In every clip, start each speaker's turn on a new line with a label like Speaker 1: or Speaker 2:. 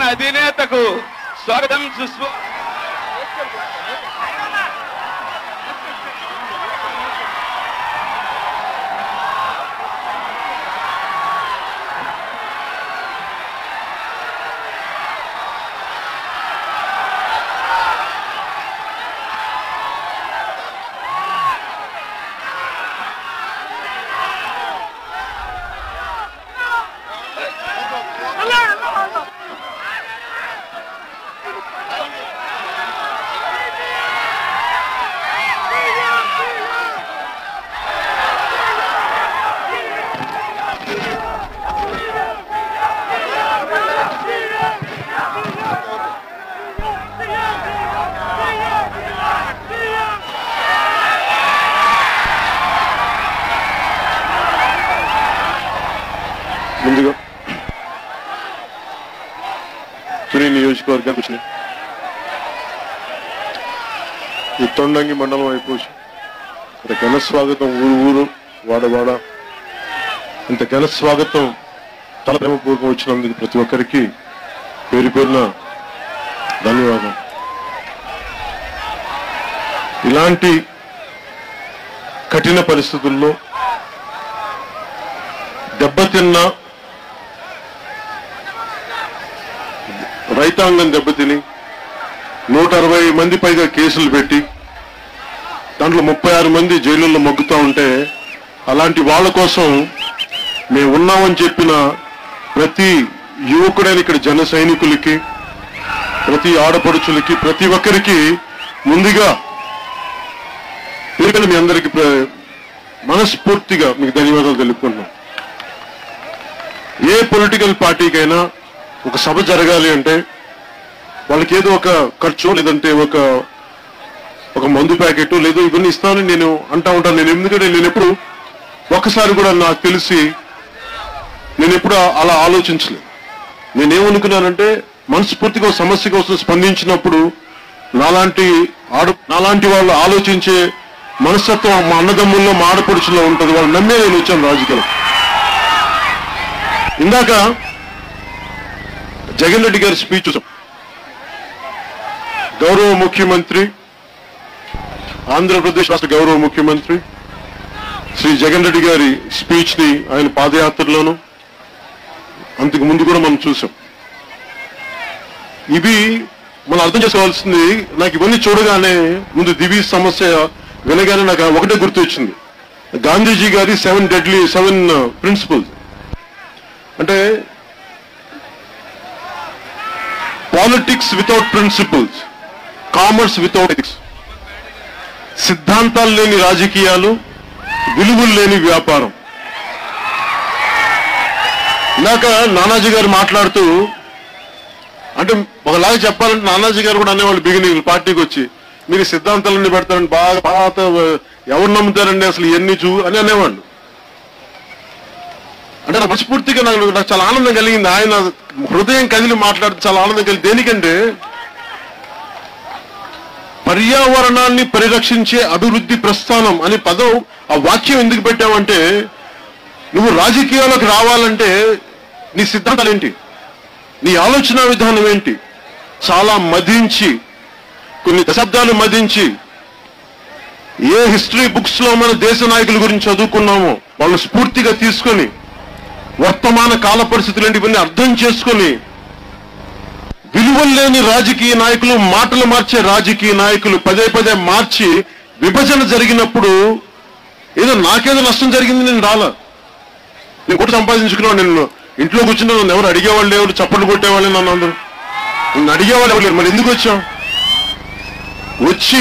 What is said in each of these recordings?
Speaker 1: అధినేతకు స్వాగతం సుస్వా
Speaker 2: ముందుగా తుని నియోజకవర్గానికి వచ్చినాయి ఈ తొండంగి మండలం అయిపోయి ఇంత ఘన స్వాగతం ఊరు ఊరు వాడవాడ ఇంత ఘన స్వాగతం తల ప్రేమపూర్వకం వచ్చినందుకు ప్రతి ఒక్కరికి పేరు పేరున ధన్యవాదం ఇలాంటి కఠిన పరిస్థితుల్లో దెబ్బతిన్న రైతాంగం దెబ్బతిని నూట అరవై మంది పైగా కేసులు పెట్టి దాంట్లో ముప్పై ఆరు మంది జైలుల్లో మొగ్గుతూ ఉంటే అలాంటి వాళ్ళ కోసం మేము ఉన్నామని చెప్పిన ప్రతి యువకుడైన ఇక్కడ జన సైనికులకి ప్రతి ఆడపడుచులకి ప్రతి ఒక్కరికి ముందుగా పేరున మీ అందరికీ ప్ర- మనస్ఫూర్తిగా మీకు ధన్యవాదాలు తెలుపుకుంటున్నాం ఏ పొలిటికల్ పార్టీకైనా ఒక సభ జరగాలి అంటే వాళ్ళకి ఏదో ఒక ఖర్చు లేదంటే ఒక ఒక మందు ప్యాకెట్ లేదో ఇవన్నీ ఇస్తానని నేను అంటా ఉంటాను నేను ఎందుకంటే నేను ఎప్పుడు ఒక్కసారి కూడా నాకు తెలిసి నేను ఎప్పుడు అలా ఆలోచించలేదు నేనేమనుకున్నానంటే మనస్ఫూర్తిగా ఒక సమస్య కోసం స్పందించినప్పుడు నాలాంటి ఆడ నాలాంటి వాళ్ళు ఆలోచించే మనస్తత్వం మా అన్నదమ్ముల్లో మా ఆడపడుచులో ఉంటుంది వాళ్ళు నమ్మే నేను వచ్చాను రాజకీయాలు ఇందాక జగన్ రెడ్డి గారి స్పీచ్ చూసాం గౌరవ ముఖ్యమంత్రి ఆంధ్రప్రదేశ్ రాష్ట్ర గౌరవ ముఖ్యమంత్రి శ్రీ జగన్ రెడ్డి గారి స్పీచ్ ని ఆయన పాదయాత్రలోను అంతకు ముందు కూడా మనం చూసాం ఇవి మనం అర్థం చేసుకోవాల్సింది నాకు ఇవన్నీ చూడగానే ముందు దివి సమస్య వినగానే నాకు ఒకటే గుర్తు వచ్చింది గాంధీజీ గారి సెవెన్ డెడ్లీ సెవెన్ ప్రిన్సిపల్స్ అంటే politics without principles commerce without ethics సిద్ధాంతాలు లేని రాజకీయాలు విలువలు లేని వ్యాపారం ఇందాక నానాజీ గారు మాట్లాడుతూ అంటే ఒకలాగా చెప్పాలంటే నానాజీ గారు కూడా అనేవాళ్ళు బిగినింగ్ పార్టీకి వచ్చి మీరు సిద్ధాంతాలన్నీ పెడతారని బాగా పాత ఎవరు నమ్ముతారండి అసలు ఎన్ని చూ అని అనేవాళ్ళు అంటే నాకు మనస్ఫూర్తిగా నాకు నాకు చాలా ఆనందం కలిగింది ఆయన హృదయం కదిలి మాట్లాడితే చాలా ఆనందం కలిగింది దేనికంటే పర్యావరణాన్ని పరిరక్షించే అభివృద్ధి ప్రస్థానం అనే పదం ఆ వాక్యం ఎందుకు పెట్టావంటే నువ్వు రాజకీయాలకు రావాలంటే నీ సిద్ధాంతాలు ఏంటి నీ ఆలోచన విధానం ఏంటి చాలా మదించి కొన్ని దశాబ్దాలు మదించి ఏ హిస్టరీ బుక్స్ లో మన దేశ నాయకుల గురించి చదువుకున్నామో వాళ్ళు స్ఫూర్తిగా తీసుకొని వర్తమాన కాల పరిస్థితులు ఏంటి ఇవన్నీ అర్థం చేసుకొని విలువలు లేని రాజకీయ నాయకులు మాటలు మార్చే రాజకీయ నాయకులు పదే పదే మార్చి విభజన జరిగినప్పుడు ఏదో నాకేదో నష్టం జరిగింది నేను రాలా నేను కూడా సంపాదించుకున్నాను నేను ఇంట్లో కూర్చున్నా నన్ను ఎవరు అడిగేవాళ్ళు ఎవరు చప్పట్లు కొట్టేవాళ్ళు నన్ను అందరూ నన్ను అడిగేవాళ్ళు ఎవరు లేరు మరి ఎందుకు వచ్చాం వచ్చి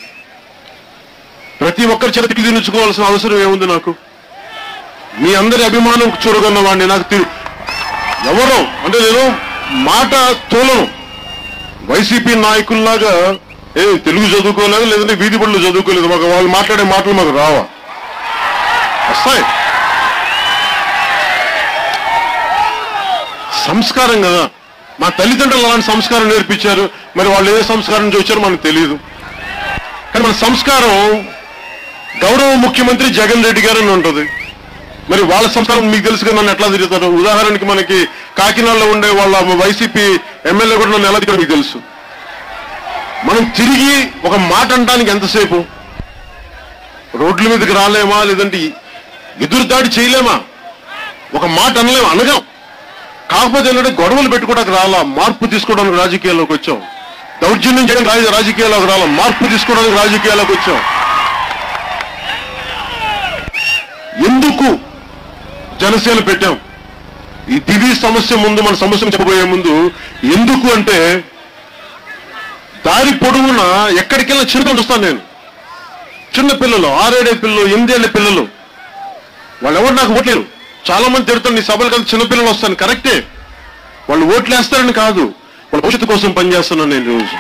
Speaker 2: ప్రతి ఒక్కరి చేతికి తినుకోవాల్సిన అవసరం ఏముంది నాకు మీ అందరి అభిమానం చూడగన్న వాడిని నాకు తెలి- ఎవరో అంటే నేను మాట తోలను వైసీపీ నాయకుల్లాగా ఏ తెలుగు చదువుకోలేదు లేదంటే వీధి పళ్ళు చదువుకోలేదు మాకు వాళ్ళు మాట్లాడే మాటలు మాకు రావా వస్తాయి సంస్కారం కదా మా తల్లిదండ్రులు అలాంటి సంస్కారం నేర్పించారు మరి వాళ్ళు ఏ సంస్కారం నుంచి వచ్చారో మనకు తెలియదు కానీ మన సంస్కారం గౌరవ ముఖ్యమంత్రి జగన్ రెడ్డి గారు అని ఉంటుంది మరి వాళ్ళ సంస్కారం మీకు తెలుసుగా నన్ను ఎట్లా తిరుగుతారు ఉదాహరణకి మనకి కాకినాడలో ఉండే వాళ్ళ వైసీపీ ఎమ్మెల్యే కూడా నన్ను ఎలా దిగాడో మీకు తెలుసు మనం తిరిగి ఒక మాట అనడానికి ఎంతసేపు రోడ్ల మీదకి రాలేమా లేదంటే ఎదురుదాడి చేయలేమా ఒక మాట అనలేమా అనగాం కాకపోతే ఏంటంటే గొడవలు పెట్టుకోవడానికి రాలా మార్పు తీసుకోవడానికి రాజకీయాల్లోకి వచ్చాం దౌర్జన్యం చేయడానికి రాజ- రాజకీయాల్లోకి రాలా మార్పు తీసుకోవడానికి రాజకీయాల్లోకి వచ్చాం ఎందుకు జనసేన పెట్టాం ఈ దివి సమస్య ముందు మన సమస్యను చెప్పబోయే ముందు ఎందుకు అంటే దారి పొడవునా ఎక్కడికెళ్ళినా చిరుకలు చూస్తాను నేను చిన్న పిల్లలు ఆరేడే పిల్లలు ఎనిమిదేళ్ల పిల్లలు వాళ్ళు ఎవరు నాకు ఓట్లేరు చాలా మంది తిడతారు నీ సభలు కదా చిన్న పిల్లలు వస్తాను కరెక్టే వాళ్ళు ఓట్లు వేస్తారని కాదు వాళ్ళ భవిష్యత్తు కోసం పనిచేస్తున్నాను నేను రోజు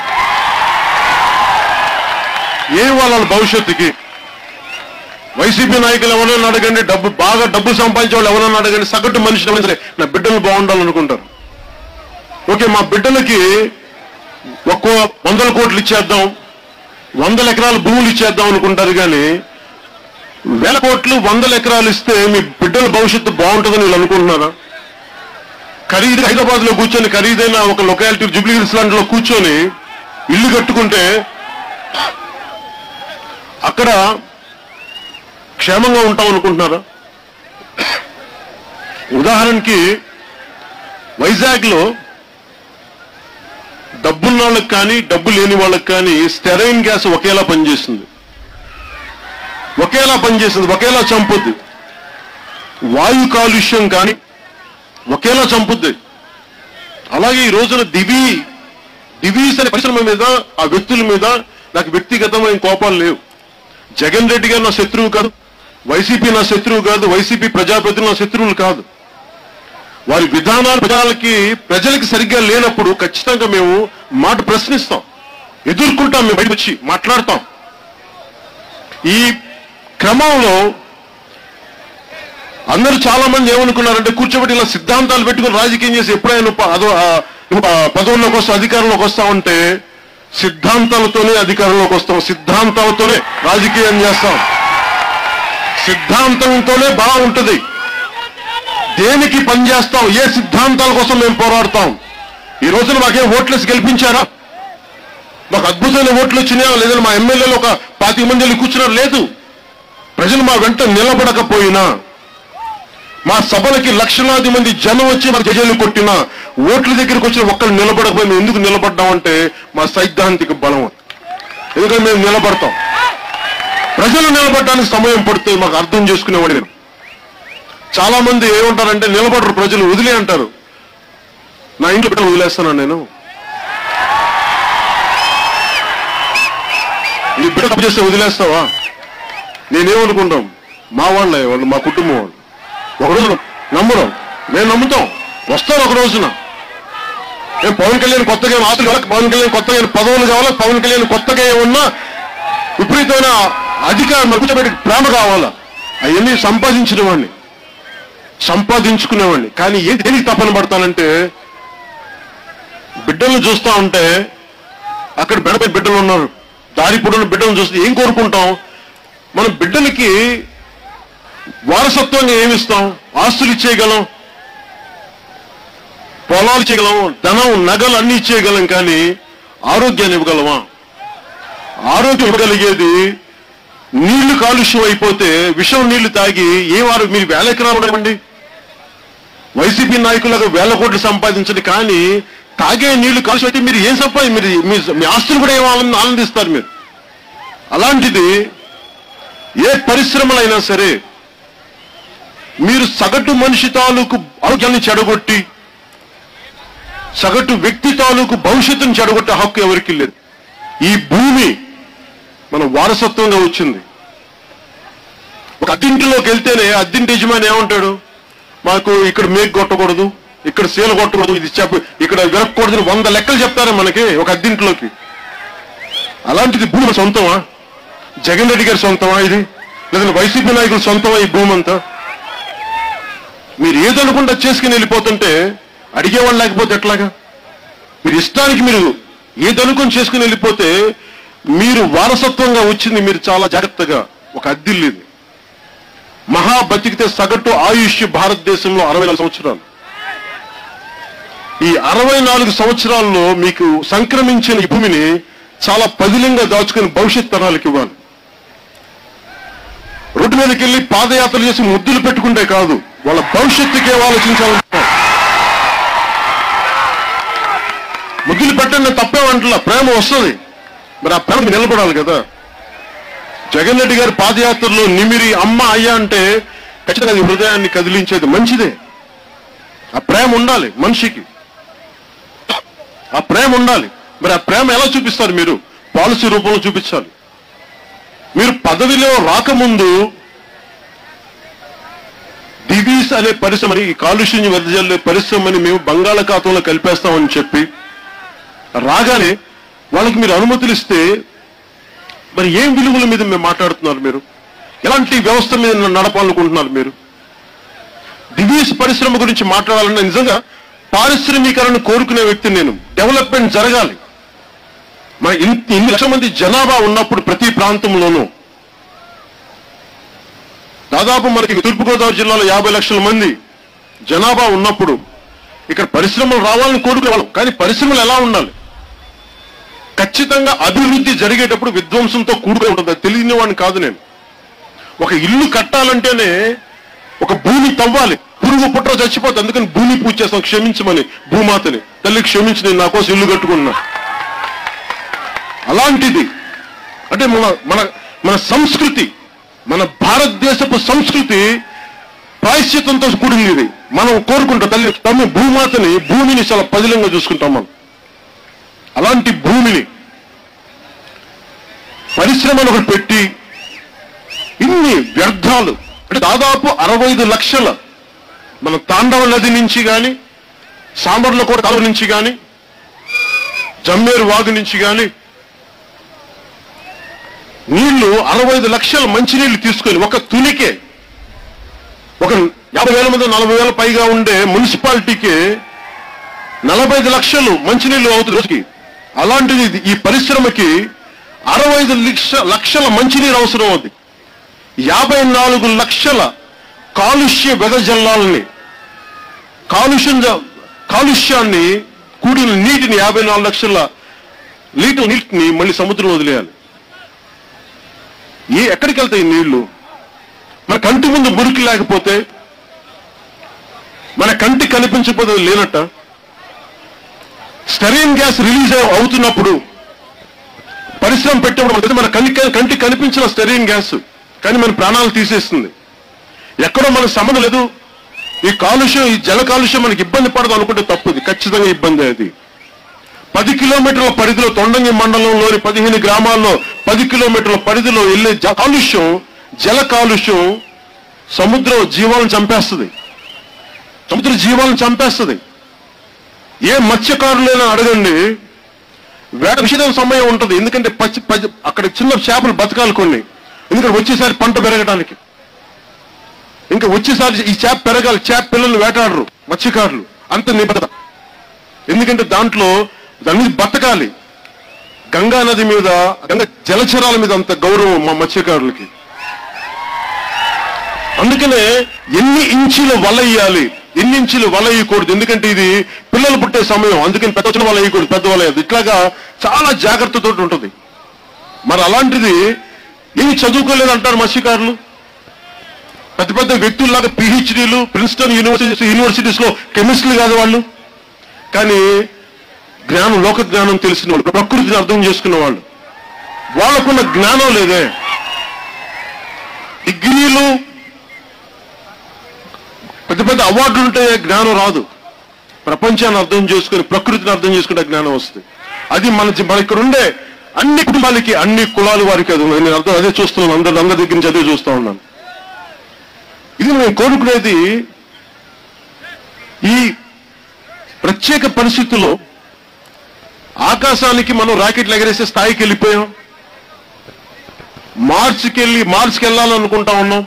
Speaker 2: ఏం వాళ్ళ భవిష్యత్తుకి వైసీపీ నాయకులు ఎవరైనా అడగండి డబ్బు బాగా డబ్బు సంపాదించే వాళ్ళు ఎవరైనా అడగండి సగటు మనిషి ఎవరైనా సరే నా బిడ్డలు బాగుండాలనుకుంటారు ఓకే మా బిడ్డలకి ఒక్కో వందల కోట్లు ఇచ్చేద్దాం వందల ఎకరాల భూములు ఇచ్చేద్దాం అనుకుంటారు కానీ వేల కోట్లు వందల ఎకరాలు ఇస్తే మీ బిడ్డల భవిష్యత్తు బాగుంటుందని వీళ్ళు అనుకుంటున్నారా ఖరీదు హైదరాబాద్ లో కూర్చొని ఖరీదైన ఒక లొకాలిటీ జూబ్లీ హిల్స్ లాంటిలో కూర్చొని ఇల్లు కట్టుకుంటే అక్కడ క్షేమంగా ఉంటాం అనుకుంటున్నారా ఉదాహరణకి వైజాగ్ లో డబ్బున్న వాళ్ళకి కానీ డబ్బు లేని వాళ్ళకి కానీ స్టెరైన్ గ్యాస్ ఒకేలా పనిచేస్తుంది ఒకేలా పనిచేస్తుంది ఒకేలా చంపుద్ది వాయు కాలుష్యం కానీ ఒకేలా చంపుద్ది అలాగే ఈ రోజున దివి దివీస్ అనే పరిశ్రమ మీద ఆ వ్యక్తుల మీద నాకు వ్యక్తిగతమైన కోపాలు లేవు జగన్ రెడ్డి గారు నా శత్రువు కాదు వైసీపీ నా శత్రువు కాదు వైసీపీ ప్రజాప్రతినిధులు నా శత్రువులు కాదు వారి విధానాలు ప్రజలకి ప్రజలకి సరిగ్గా లేనప్పుడు ఖచ్చితంగా మేము మాట ప్రశ్నిస్తాం ఎదుర్కొంటాం మేము బయటకు వచ్చి మాట్లాడతాం ఈ క్రమంలో అందరూ చాలా మంది ఏమనుకున్నారంటే కూర్చోబెట్టి ఇలా సిద్ధాంతాలు పెట్టుకుని రాజకీయం చేసి ఎప్పుడైనా ప- అదో ఆ, ఆ, పదవుల్లోకి వస్తాం అధికారంలోకి వస్తామంటే సిద్ధాంతాలతోనే అధికారంలోకి వస్తాం సిద్ధాంతాలతోనే రాజకీయం చేస్తాం సిద్ధాంతంతోనే బాగుంటుంది దేనికి పనిచేస్తాం ఏ సిద్ధాంతాల కోసం మేము పోరాడతాం ఈ రోజున మాకేం ఓట్లేసి గెలిపించారా మాకు అద్భుతమైన ఓట్లు వచ్చినాయా లేదంటే మా ఎమ్మెల్యేలు ఒక పాతిక మంది వెళ్ళి కూర్చున్నారు లేదు ప్రజలు మా వెంట నిలబడకపోయినా మా సభలకి లక్షలాది మంది జనం వచ్చి మాకు జజలు కొట్టినా ఓట్ల దగ్గరికి వచ్చిన ఒక్కరు నిలబడకపోయి మేము ఎందుకు నిలబడ్డామంటే మా సైద్ధాంతిక బలం అది. ఎందుకంటే మేము నిలబడతాం ప్రజలు నిలబడడానికి సమయం పడితే మాకు అర్థం చేసుకునేవాడు నేను చాలా మంది ఏమంటారంటే నిలబడరు ప్రజలు వదిలే అంటారు నా ఇంట్లో బిడ్డలు వదిలేస్తాను నేను నీ బిడ్డ తప్పు చేస్తే వదిలేస్తావా నేనేమనుకుంటాం మా వాళ్ళే వాళ్ళు మా కుటుంబం వాళ్ళు ఒక రోజు నమ్మడం మేము నమ్ముతాం వస్తారు ఒక రోజున ఏం పవన్ కళ్యాణ్ కొత్తగా ఏం ఆస్తులు కావాలి పవన్ కళ్యాణ్ కొత్తగా ఏం పదవులు కావాలా పవన్ కళ్యాణ్ కొత్తగా ఏమన్నా విపరీతమైన అధికారం కూర్చోబెట్టి ప్రేమ కావాలా అవన్నీ సంపాదించిన వాడిని సంపాదించుకునేవాడిని కానీ ఏ దేనికి తప్పన పడతానంటే బిడ్డలను చూస్తా ఉంటే అక్కడ బెడపై బిడ్డలు ఉన్నారు దారి పొడవున బిడ్డలను చూస్తే ఏం కోరుకుంటాం మన బిడ్డలకి వారసత్వంగా ఏమిస్తాం ఆస్తులు ఇచ్చేయగలం పొలాలు చేయగలం ధనం నగలు అన్ని ఇచ్చేయగలం కానీ ఆరోగ్యాన్ని ఇవ్వగలమా ఆరోగ్యం ఇవ్వగలిగేది నీళ్లు కాలుష్యం అయిపోతే విషం నీళ్లు తాగి ఏ వారు మీరు వేల ఎకరాలు ఇవ్వండి వైసీపీ నాయకులకు వేల కోట్లు సంపాదించండి కానీ తాగే నీళ్లు కాలుష్యం అయితే మీరు ఏం సంపాది మీరు మీ- మీ ఆస్తులు కూడా ఏం ఆనంద- ఆనందిస్తారు మీరు అలాంటిది ఏ పరిశ్రమలైనా సరే మీరు సగటు మనిషి తాలూకు ఆరోగ్యాన్ని చెడగొట్టి సగటు వ్యక్తి తాలూకు భవిష్యత్తును చెడగొట్టే హక్కు ఎవరికి లేదు ఈ భూమి మన వారసత్వంగా వచ్చింది ఒక అద్దింటిలోకి వెళ్తేనే అద్దింటి యజమాని ఏమంటాడు మాకు ఇక్కడ మేకు కొట్టకూడదు ఇక్కడ సీల కొట్టకూడదు ఇది చెప్పు ఇక్కడ విరక్కూడదు అని వంద లెక్కలు చెప్తారా మనకి ఒక అద్దింటిలోకి అలాంటిది భూమి మన సొంతమా జగన్ రెడ్డి గారి సొంతమా ఇది లేదంటే వైసీపీ నాయకుల సొంతమా ఈ భూమి అంతా మీరు ఏదనుకుంటే చేసుకుని వెళ్ళిపోతుంటే అడిగేవాళ్ళు లేకపోతే ఎట్లాగా మీరు ఇష్టానికి మీరు ఏదనుకుని చేసుకుని వెళ్ళిపోతే మీరు వారసత్వంగా వచ్చింది మీరు చాలా జాగ్రత్తగా ఒక అద్దిల్లు ఇది మహా బతికితే సగటు ఆయుష్ భారతదేశంలో అరవై నాలుగు సంవత్సరాలు ఈ అరవై నాలుగు సంవత్సరాల్లో మీకు సంక్రమించిన ఈ భూమిని చాలా పదిలంగా దాచుకుని భవిష్యత్ తరాలకు ఇవ్వాలి రోడ్డు మీదకి వెళ్ళి పాదయాత్ర చేసి ముద్దులు పెట్టుకుంటే కాదు వాళ్ళ భవిష్యత్తుకే ఆలోచించాలంటున్నారు ముద్దులు పెట్టండి తప్పేమంటలా ప్రేమ వస్తుంది మరి ఆ ప్రేమ నిలబడాలి కదా జగన్ రెడ్డి గారి పాదయాత్రలో నిమిరి అమ్మ అయ్యా అంటే ఖచ్చితంగా అది హృదయాన్ని కదిలించేది మంచిదే ఆ ప్రేమ ఉండాలి మనిషికి ఆ ప్రేమ ఉండాలి మరి ఆ ప్రేమ ఎలా చూపిస్తారు మీరు పాలసీ రూపంలో చూపించాలి మీరు పదవిలో రాకముందు దివీస్ అనే పరిశ్రమ ఈ కాలుష్యం వెదజల్లే పరిశ్రమని మేము బంగాళాఖాతంలో కలిపేస్తామని చెప్పి రాగానే వాళ్ళకి మీరు అనుమతులు ఇస్తే మరి ఏం విలువల మీద మేము మాట్లాడుతున్నారు మీరు ఎలాంటి వ్యవస్థ మీద నడపాలనుకుంటున్నారు మీరు దివీస్ పరిశ్రమ గురించి మాట్లాడాలన్నా నిజంగా పారిశ్రామీకరణ కోరుకునే వ్యక్తిని నేను డెవలప్మెంట్ జరగాలి మన ఇన్- ఇన్ని లక్షల మంది జనాభా ఉన్నప్పుడు ప్రతి ప్రాంతంలోనూ దాదాపు మనకి తూర్పుగోదావరి జిల్లాలో యాభై లక్షల మంది జనాభా ఉన్నప్పుడు ఇక్కడ పరిశ్రమలు రావాలని కోరుకునేవాళ్ళం కానీ పరిశ్రమలు ఎలా ఉండాలి ఖచ్చితంగా అభివృద్ధి జరిగేటప్పుడు విధ్వంసంతో కూడుకుని ఉంటుంది అది తెలియని వాడిని కాదు నేను ఒక ఇల్లు కట్టాలంటేనే ఒక భూమి తవ్వాలి పురుగు పుట్ర చచ్చిపోతే అందుకని భూమి పూజ చేస్తాం క్షమించమని భూమాతని తల్లి క్షమించి నేను నా కోసం ఇల్లు కట్టుకున్నా అలాంటిది అంటే మన మన మన సంస్కృతి మన భారతదేశపు సంస్కృతి ప్రాయశ్చిత్తంతో కూడింది ఇది మనం కోరుకుంటాం తల్లి తమ్మి భూమాతని భూమిని చాలా పదిలంగా చూసుకుంటాం మనం అలాంటి భూమిని పరిశ్రమలు ఒకటి పెట్టి ఇన్ని వ్యర్థాలు అంటే దాదాపు అరవై ఐదు లక్షల మన తాండవ నది నుంచి కానీ సాంబర్లకోట కాలువ నుంచి కానీ జమ్మేరు వాగు నుంచి కానీ నీళ్లు అరవై ఐదు లక్షల మంచినీళ్లు తీసుకొని ఒక తునికే ఒక యాభై వేల మంది నలభై వేల పైగా ఉండే మున్సిపాలిటీకి నలభై ఐదు లక్షలు మంచినీళ్లు అవుతుంది రోజుకి అలాంటిది ఇది- ఈ పరిశ్రమకి అరవై ఐదు లక్ష లక్షల మంచినీరు అవసరం అవుతుంది యాభై నాలుగు లక్షల కాలుష్య వెదజల్లాలని కాలుష్యం జ- కాలుష్యాన్ని కూడిన నీటిని యాభై నాలుగు లక్షల లీటర్ నీటిని మళ్ళీ సముద్రంలో వదిలేయాలి ఏ ఎక్కడికి వెళ్తాయి ఈ నీళ్లు మన కంటి ముందు మురికి లేకపోతే మన కంటి కనిపించకపోతే అది లేనట్ట స్టెరీన్ గ్యాస్ రిలీజ్ అవుతున్నప్పుడు పరిశ్రమ పెట్టేప్పుడు మనకి మన కంటి కంటి కనిపించిన స్టెరీన్ గ్యాస్ కానీ మన ప్రాణాలు తీసేస్తుంది ఎక్కడో మనకు సంబంధం లేదు ఈ కాలుష్యం ఈ జల కాలుష్యం మనకి ఇబ్బంది పడదు అనుకుంటే తప్పుది ఖచ్చితంగా ఇబ్బంది అది పది కిలోమీటర్ల పరిధిలో తొండంగి మండలంలోని పదిహేను గ్రామాల్లో పది కిలోమీటర్ల పరిధిలో వెళ్ళే జ- కాలుష్యం జల కాలుష్యం సముద్ర జీవాలను చంపేస్తుంది సముద్ర జీవాలను చంపేస్తుంది ఏ మత్స్యకారులైనా అడగండి వేట విషయం సమయం ఉంటుంది ఎందుకంటే పచ్చి పచ్చి- అక్కడ చిన్న చేపలు బతకాలి కొన్ని ఎందుకంటే వచ్చేసారి పంట పెరగడానికి ఇంకా వచ్చేసారి ఈ చేప పెరగాలి చేప పిల్లలు వేటాడరు మత్స్యకారులు అంత నిబద్ధత ఎందుకంటే దాంట్లో దాని మీద బతకాలి గంగా నది మీద గంగా జలచరాల మీద అంత గౌరవం మా మత్స్యకారులకి అందుకనే ఎన్ని ఇంచులు వల వేయాలి ఎన్ని ఇంచులు వల వేయకూడదు ఎందుకంటే ఇది పిల్లలు పుట్టే సమయం అందుకని పెద్ద వచ్చిన వల వేయకూడదు పెద్ద వల వేయదు ఇట్లాగా చాలా జాగ్రత్తతో ఉంటుంది మరి అలాంటిది ఏమి చదువుకోలేదు అంటారు మత్స్యకారులు పెద్ద పెద్ద వ్యక్తుల్లాగా పిహెచ్డీలు ప్రిన్స్టన్ యూనివర్సిటీ యూనివర్సిటీస్ లో కెమిస్ట్రీ కాదు వాళ్ళు కానీ జ్ఞానం లోక జ్ఞానం తెలిసిన వాళ్ళు ప్రకృతిని అర్థం చేసుకున్న వాళ్ళు వాళ్ళకున్న జ్ఞానం లేదే డిగ్రీలు పెద్ద పెద్ద అవార్డులు ఉంటే జ్ఞానం రాదు ప్రపంచాన్ని అర్థం చేసుకుని ప్రకృతిని అర్థం చేసుకుంటే జ్ఞానం వస్తుంది అది మన జీ- మన ఇక్కడ ఉండే అన్ని కుటుంబాలకి అన్ని కులాల వారికి అది ఉంది. నేను అర్థం అదే చూస్తున్నాను అందరి అందరి దగ్గర నుంచి అదే చూస్తా ఉన్నాను ఇది నేను కోరుకునేది ఈ ప్రత్యేక పరిస్థితుల్లో ఆకాశానికి మనం రాకెట్లు ఎగరేసే స్థాయికి వెళ్ళిపోయాం మార్చికి వెళ్ళి మార్చికి వెళ్ళాలనుకుంటా ఉన్నాం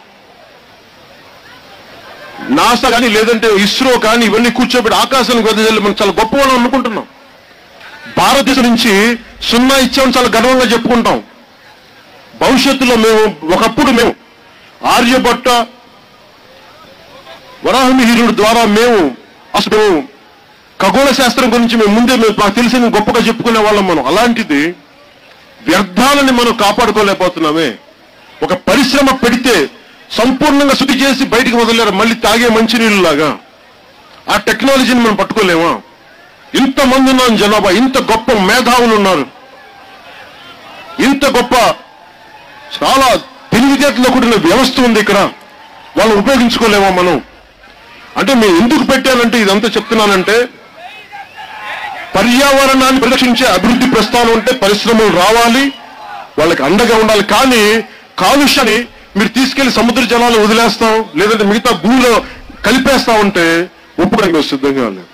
Speaker 2: నాసా కానీ లేదంటే ఇస్రో కానీ ఇవన్నీ కూర్చోబెట్టి ఆకాశానికి వెదజల్లి మనం చాలా గొప్ప వాళ్ళం అనుకుంటున్నాం భారతదేశం నుంచి సున్నా ఇచ్చామని చాలా గర్వంగా చెప్పుకుంటాం భవిష్యత్తులో మేము ఒకప్పుడు మేము ఆర్యభట్ట వరాహమిహిరుడు ద్వారా మేము అసలు మేము ఖగోళ శాస్త్రం గురించి మేము ముందే మేము మాకు తెలిసిన గొప్పగా చెప్పుకునే వాళ్ళం మనం అలాంటిది వ్యర్థాలని మనం కాపాడుకోలేకపోతున్నామే ఒక పరిశ్రమ పెడితే సంపూర్ణంగా శుద్ధి చేసి బయటికి వదిలేరు మళ్ళీ తాగే మంచినీళ్ళు లాగా ఆ టెక్నాలజీని మనం పట్టుకోలేమా ఇంతమంది ఉన్నాం జనాభా ఇంత గొప్ప మేధావులు ఉన్నారు ఇంత గొప్ప చాలా తెలివితేటలో కూడిన వ్యవస్థ ఉంది ఇక్కడ వాళ్ళు ఉపయోగించుకోలేమా మనం అంటే మేము ఎందుకు పెట్టానంటే ఇదంతా చెప్తున్నానంటే పర్యావరణాన్ని పరిరక్షించే అభివృద్ధి ప్రస్థానం అంటే పరిశ్రమలు రావాలి వాళ్ళకి అండగా ఉండాలి కానీ కాలుష్యాన్ని మీరు తీసుకెళ్లి సముద్ర జలాలు వదిలేస్తాం లేదంటే మిగతా భూమిలో కలిపేస్తా ఉంటే ఒప్పుకోవడానికి మేము సిద్ధంగా లేదు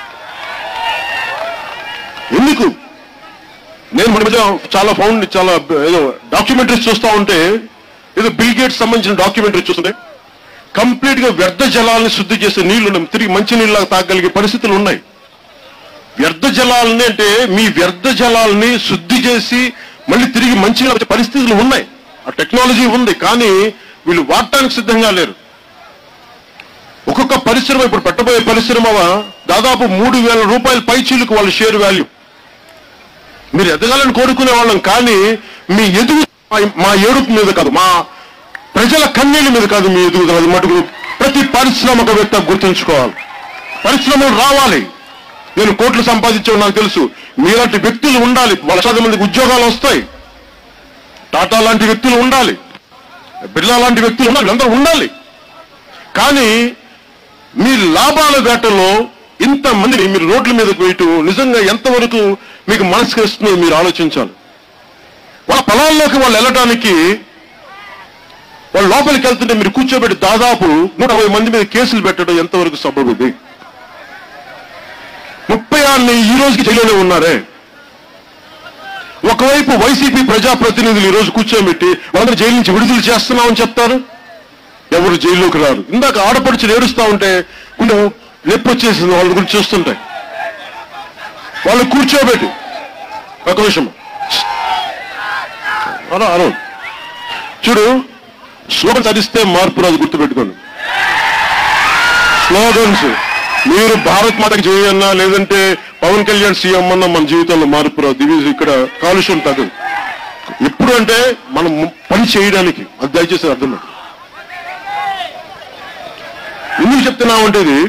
Speaker 2: ఎందుకు నేను మన మధ్య చాలా ఫౌండ్ చాలా ఏదో డాక్యుమెంటరీస్ చూస్తా ఉంటే ఏదో బిల్ గేట్స్ సంబంధించిన డాక్యుమెంటరీ చూస్తుంటే కంప్లీట్ గా వ్యర్థ జలాలను శుద్ధి చేసే నీళ్లు ఉన్నాయి. తిరిగి మంచి నీళ్ళ తాగలిగే పరిస్థితులు ఉన్నాయి వ్యర్థ జలాలని అంటే మీ వ్యర్థ జలాలని శుద్ధి చేసి మళ్ళీ తిరిగి మంచి నీళ్ళ వచ్చే పరిస్థితులు ఉన్నాయి ఆ టెక్నాలజీ ఉంది కానీ వీళ్ళు వాడటానికి సిద్ధంగా లేరు ఒక్కొక్క పరిశ్రమ ఇప్పుడు పెట్టబోయే పరిశ్రమ దాదాపు మూడు వేల రూపాయల పైచీలకు వాళ్ళ షేర్ వాల్యూ మీరు ఎదగాలని కోరుకునే వాళ్ళం కానీ మీ ఎదుగు మా- మా ఏడుపు మీద కాదు మా ప్రజల కన్నీళ్ళ మీద కాదు మీ ఎదుగుదల అది మటుకు ప్రతి పారిశ్రామికవేత్త గుర్తుంచుకోవాలి పరిశ్రమలు రావాలి నేను కోట్లు సంపాదించావు నాకు తెలుసు మీలాంటి వ్యక్తులు ఉండాలి లక్షాది మందికి ఉద్యోగాలు వస్తాయి టాటా లాంటి వ్యక్తులు ఉండాలి బిర్లా లాంటి వ్యక్తులు ఉండాలి అందరూ ఉండాలి కానీ మీ లాభాల వేటలో ఇంతమందిని మీరు రోడ్ల మీదకు వేయటం నిజంగా ఎంతవరకు మీకు మనసుకు ఇస్తుందో మీరు ఆలోచించాలి వాళ్ళ పొలాల్లోకి వాళ్ళు వెళ్ళటానికి వాళ్ళు లోపలికి వెళ్తుంటే మీరు కూర్చోబెట్టి దాదాపు నూట యాభై మంది మీద కేసులు పెట్టడం ఎంతవరకు సబబు ఇది ముప్పై ఆరుని ఈ రోజుకి జైలులో ఉన్నారే ఒకవైపు వైసీపీ ప్రజాప్రతినిధులు ఈ రోజు కూర్చోబెట్టి వాళ్ళని జైలు నుంచి విడుదల చేస్తున్నామని చెప్తారు ఎవరు జైల్లోకి రారు ఇందాక ఆడపడుచులు ఏడుస్తా ఉంటే కొంచెం నొప్పి వచ్చేసింది వాళ్ళ గురించి చూస్తుంటే వాళ్ళు కూర్చోబెట్టి ఒక నిమిషం అలా అను చూడు స్లోగన్స్ చదిస్తే మార్పు రాదు గుర్తుపెట్టుకోండి స్లోగన్స్ మీరు భారత్ మాతకి చేయన్నా లేదంటే పవన్ కళ్యాణ్ సీఎం అన్న మన జీవితంలో మార్పు రాదు ఇది ఇక్కడ కాలుష్యం తగ్గదు ఎప్పుడు అంటే మనం పని చేయడానికి అది దయచేసి అర్థం పెట్టుకోండి. ఎందుకు చెప్తున్నామంటే ఇది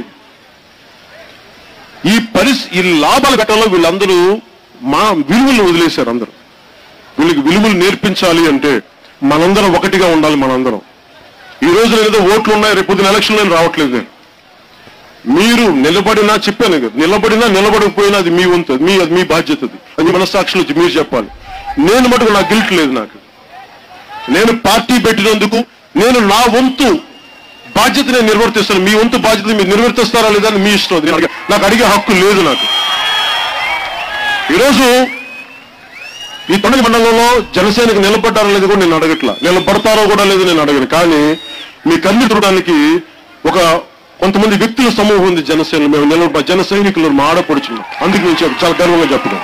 Speaker 2: ఈ పరిస్ ఈ లాభాల ఘట్టంలో వీళ్ళందరూ మా విలువలు వదిలేశారు అందరూ వీళ్ళకి విలువలు నేర్పించాలి అంటే మనందరం ఒకటిగా ఉండాలి మనందరం ఈ రోజు ఏదో ఓట్లు ఉన్నాయి రేపు పొద్దున ఎలక్షన్ నేను రావట్లేదు నేను మీరు నిలబడినా చెప్పాను కదా నిలబడినా నిలబడకపోయినా అది మీ వంతు అది మీ అది మీ బాధ్యత అది అది మనస్సాక్షులు వచ్చి మీరు చెప్పాలి నేను మటుకు నాకు గిల్ట్ లేదు నాకు నేను పార్టీ పెట్టినందుకు నేను నా వంతు బాధ్యత నేను నిర్వర్తిస్తాను మీ వంతు బాధ్యత మీరు నిర్వర్తిస్తారా లేదా అని మీ ఇష్టం అది. నాకు- నాకు అడిగే హక్కు లేదు నాకు ఈరోజు ఈ తొండగి మండలంలో జనసేనకు నిలబడ్డారో లేదు కూడా నేను అడగట్లా నిలబడతారో కూడా లేదు నేను అడగను కానీ మీ కన్ను చూడడానికి ఒక కొంతమంది వ్యక్తుల సమూహం ఉంది జనసేన మేము నిలబడ జన సైనికులు మా ఆడపడుచున్నాం అందుకు నేను చెప్- చాలా గర్వంగా చెప్తున్నాను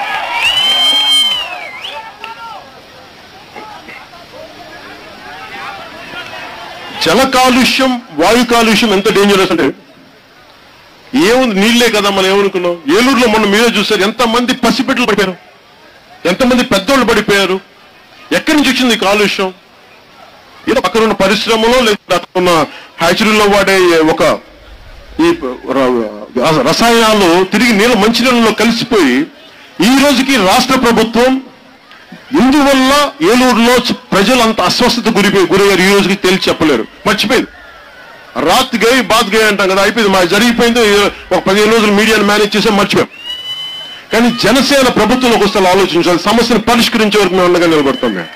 Speaker 2: జల కాలుష్యం వాయు కాలుష్యం ఎంత డేంజరస్ అంటే ఏముంది నీళ్లే కదా మనం ఏమనుకున్నాం ఏలూరులో మొన్న మీరే చూశారు ఎంతమంది పసిబిడ్డలు పడిపోయారు ఎంతమంది పెద్దోళ్ళు పడిపోయారు ఎక్కడి నుంచి వచ్చింది ఈ కాలుష్యం ఏదో పక్కన ఉన్న పరిశ్రమలో లేదా అక్కడ ఉన్న హ్యాచరీలో వాడే ఒక ఈ ర- రసాయనాలు తిరిగి నీళ్ళ మంచినీళ్ళలో కలిసిపోయి ఈ రోజుకి రాష్ట్ర ప్రభుత్వం ఇందువల్ల ఏలూరులో చ- ప్రజలు అంత అస్వస్థత గురిపోయి గురయ్యారు ఈ రోజుకి తేల్చి చెప్పలేరు మర్చిపోయింది రాత్ గై బాత్ గై అంటాం కదా అయిపోయింది మా జరిగిపోయింది ఒక పదిహేను రోజులు మీడియాను మేనేజ్ చేసాం మర్చిపోయాం కానీ జనసేన ప్రభుత్వంలోకి వస్తే ఆలోచించాలి సమస్యను పరిష్కరించే వరకు మేము ఉండగా నిలబడతాం మేము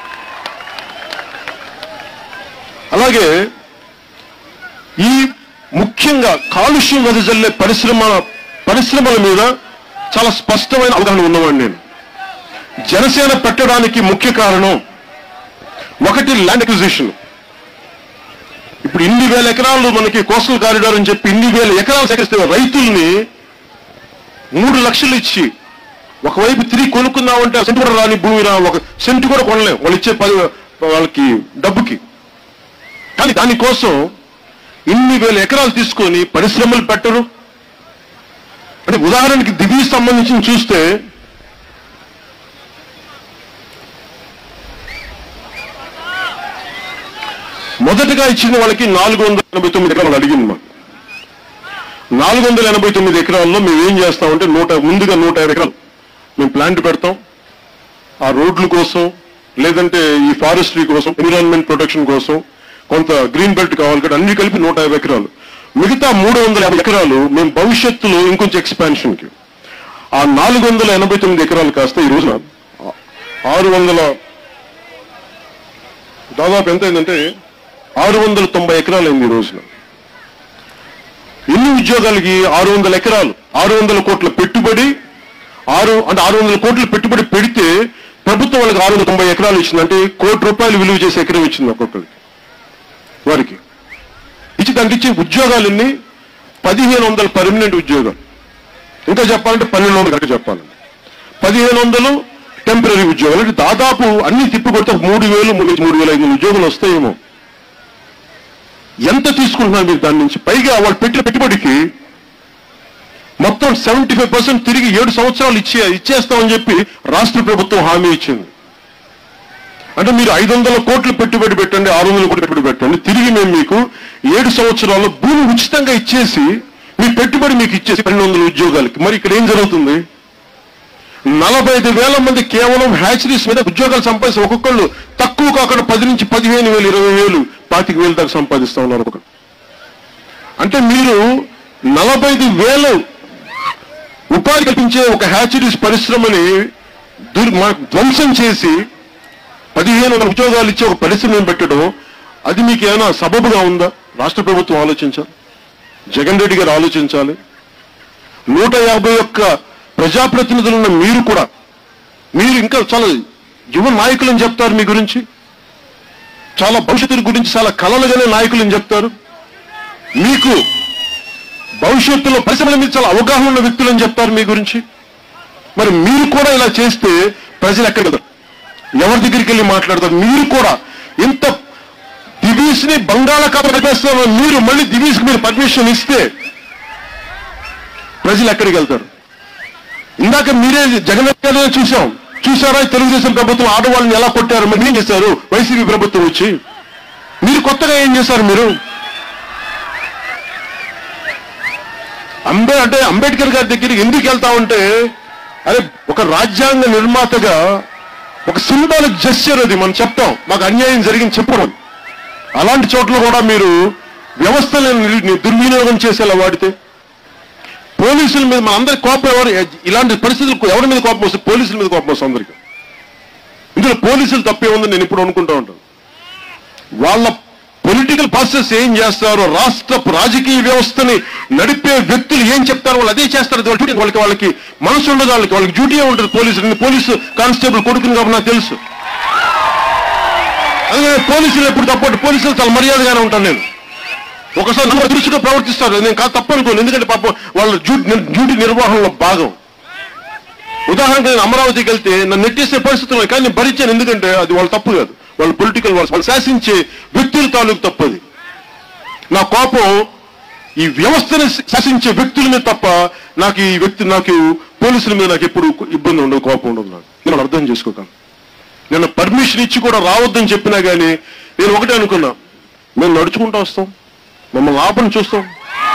Speaker 2: అలాగే ఈ ముఖ్యంగా కాలుష్యం వెదజల్లే పరిశ్రమ పరిశ్రమల మీద చాలా స్పష్టమైన అవగాహన ఉన్నవాడిని నేను జనసేన పెట్టడానికి ముఖ్య కారణం ఒకటి ల్యాండ్ అక్విజిషన్ ఇప్పుడు ఇన్ని వేల ఎకరాలు మనకి కోస్టల్ కారిడార్ అని చెప్పి ఇన్ని వేల ఎకరాలు సేకరిస్తే రైతుల్ని మూడు లక్షలు ఇచ్చి ఒకవైపు తిరిగి కొనుక్కుందామంటే సెంటు కూడా రాని భూమి రా ఒక సెంటు కూడా కొనలేం వాళ్ళు ఇచ్చే పది వాళ్ళకి డబ్బుకి కానీ దానికోసం ఇన్ని వేల ఎకరాలు తీసుకొని పరిశ్రమలు పెట్టరు అంటే ఉదాహరణకి దివీ సంబంధించి చూస్తే మొదటగా ఇచ్చిన వాళ్ళకి నాలుగు వందల ఎనభై తొమ్మిది ఎకరాలు అడిగింది మాకు నాలుగు వందల ఎనభై తొమ్మిది ఎకరాల్లో మేము ఏం చేస్తామంటే నూట ముందుగా నూట యాభై ఎకరాలు మేము ప్లాంట్ పెడతాం ఆ రోడ్ల కోసం లేదంటే ఈ ఫారెస్ట్రీ కోసం ఎన్విరాన్మెంట్ ప్రొటెక్షన్ కోసం కొంత గ్రీన్ బెల్ట్ కావాలి కదా అన్ని కలిపి నూట యాభై ఎకరాలు మిగతా మూడు వందల యాభై ఎకరాలు మేము భవిష్యత్తులో ఇంకొంచెం ఎక్స్పాన్షన్ కి ఆ నాలుగు వందల ఎనభై తొమ్మిది ఎకరాలు కాస్త ఈ రోజున ఆరు వందల దాదాపు ఎంత అయిందంటే ఆరు వందల తొంభై ఎకరాలు అయింది ఈ రోజున ఎన్ని ఉద్యోగాలకి ఆరు వందల ఎకరాలు ఆరు వందల కోట్ల పెట్టుబడి ఆరు అంటే ఆరు వందల కోట్ల పెట్టుబడి పెడితే ప్రభుత్వం వాళ్ళకి ఆరు వందల తొంభై ఎకరాలు ఇచ్చింది అంటే కోటి రూపాయలు విలువ చేసే ఎకరం ఇచ్చింది ఒక్కొక్కరికి వారికి ఇచ్చి దానికి ఇచ్చే ఉద్యోగాలన్నీ పదిహేను వందల పర్మనెంట్ ఉద్యోగాలు ఇంకా చెప్పాలంటే పన్నెండు వందలు కనుక చెప్పాలంటే పదిహేను వందలు టెంపరీ ఉద్యోగాలు అంటే దాదాపు అన్ని తిప్పికొడితే మూడు వేలు మూడు మూడు వేల ఐదు వందల ఉద్యోగాలు వస్తాయేమో ఎంత తీసుకుంటున్నారు మీరు దాని నుంచి పైగా వాళ్ళు పెట్టిన పెట్టుబడికి మొత్తం సెవెంటీ ఫైవ్ పర్సెంట్ తిరిగి ఏడు సంవత్సరాలు ఇచ్చే ఇచ్చేస్తామని చెప్పి రాష్ట్ర ప్రభుత్వం హామీ ఇచ్చింది అంటే మీరు ఐదు వందల కోట్లు పెట్టుబడి పెట్టండి ఆరు వందల కోట్లు పెట్టుబడి పెట్టండి తిరిగి మేము మీకు ఏడు సంవత్సరాల్లో భూమి ఉచితంగా ఇచ్చేసి మీ పెట్టుబడి మీకు ఇచ్చేసి పన్నెండు వందల ఉద్యోగాలకి మరి ఇక్కడ ఏం జరుగుతుంది నలభై ఐదు వేల మంది కేవలం హ్యాచరీస్ మీద ఉద్యోగాలు సంపాదిస్తే ఒక్కొక్కళ్ళు తక్కువ కాకుండా పది నుంచి పదిహేను వేలు ఇరవై వేలు పాతిక వేలు దాకా సంపాదిస్తా ఉన్నారు ఒక్కొక్కరు అంటే మీరు నలభై ఐదు వేలు ఉపాధి కల్పించే ఒక హ్యాచరీస్ పరిశ్రమని దుర్ మా- ధ్వంసం చేసి పదిహేను వందల ఉద్యోగాలు ఇచ్చే ఒక పరిశ్రమను పెట్టడం అది మీకు ఏమైనా సబబుగా ఉందా రాష్ట్ర ప్రభుత్వం ఆలోచించాలి జగన్ రెడ్డి గారు ఆలోచించాలి నూట యాభై ఒక్క ప్రజాప్రతినిధులు ఉన్న మీరు కూడా మీరు ఇంకా చాలా యువ నాయకులని చెప్తారు మీ గురించి చాలా భవిష్యత్తు గురించి చాలా కలలుగానే నాయకులని చెప్తారు మీకు భవిష్యత్తులో పరిశ్రమల మీద చాలా అవగాహన ఉన్న వ్యక్తులని చెప్తారు మీ గురించి మరి మీరు కూడా ఇలా చేస్తే ప్రజలు ఎక్కడ వెళ్తారు ఎవరి దగ్గరికి వెళ్ళి మాట్లాడతారు మీరు కూడా ఇంత దివీస్ ని బంగాళాఖాతం కలిపేస్తున్న మీరు మళ్ళీ దివీస్ మీరు పర్మిషన్ ఇస్తే ప్రజలు ఎక్కడికి వెళ్తారు ఇందాక మీరే జగన్ గారినే చూసాం చూసారా ఈ తెలుగుదేశం ప్రభుత్వం ఆడవాళ్ళని ఎలా కొట్టారు మరి ఏం చేశారు వైసీపీ ప్రభుత్వం వచ్చి మీరు కొత్తగా ఏం చేశారు మీరు అంబే అంటే అంబేద్కర్ గారి దగ్గరికి ఎందుకు వెళ్తా ఉంటే అరే ఒక రాజ్యాంగ నిర్మాతగా ఒక సింబాలిక్ జెస్చర్ అది మనం చెప్తాం మాకు అన్యాయం జరిగింది చెప్పడం అలాంటి చోట్ల కూడా మీరు వ్యవస్థలను ని- దుర్వినియోగం చేసేలా వాడితే పోలీసుల మీద మన అందరి కోపం ఎవరు ఇలాంటి పరిస్థితులు ఎవరి మీద కోపం వస్తుంది పోలీసుల మీద కోపం వస్తుంది అందరికి ఇందులో పోలీసులు తప్పే ఉందని నేను ఇప్పుడు అనుకుంటా ఉంటాను వాళ్ళ పొలిటికల్ ప్రాసెస్ ఏం చేస్తారో రాష్ట్ర రాజకీయ వ్యవస్థని నడిపే వ్యక్తులు ఏం చెప్తారో వాళ్ళు అదే చేస్తారు అది వాళ్ళ duty. వాళ్ళకి వాళ్ళకి మనసు ఉండదు వాళ్ళకి వాళ్ళకి డ్యూటీ ఉంటుంది పోలీసులు నేను పోలీసు కానిస్టేబుల్ కొడుకుని కాబట్టి నాకు తెలుసు అందుకని పోలీసులు ఎప్పుడు తప్పటి పోలీసులు చాలా మర్యాదగానే ఉంటాను నేను ఒకసారి నన్ను దృష్టిగా ప్రవర్తిస్తారు నేను కాదు తప్పు అనుకోను ఎందుకంటే పాపం వాళ్ళ డ్యూటీ డ్యూటీ నిర్వహణలో భాగం ఉదాహరణకు నేను అమరావతికి వెళ్తే నన్ను నెట్టేసే పరిస్థితులు ఉన్నాయి కానీ నేను భరించాను ఎందుకంటే అది వాళ్ళ తప్పు కాదు వాళ్ళ పొలిటికల్ వాళ్ళు వాళ్ళు శాసించే వ్యక్తుల తాలూకు తప్పది నా కోపం ఈ వ్యవస్థను శాసించే వ్యక్తుల మీద తప్ప నాకు ఈ వ్యక్తి నాకు పోలీసుల మీద నాకు ఎప్పుడు ఇబ్బంది ఉండదు కోపం ఉండదు నాకు నేను అర్థం చేసుకోగలను నేను పర్మిషన్ ఇచ్చి కూడా రావద్దని చెప్పినా కానీ నేను ఒకటే అనుకున్నా మేము నడుచుకుంటూ వస్తాం మమ్మల్ని ఆపని చూస్తాం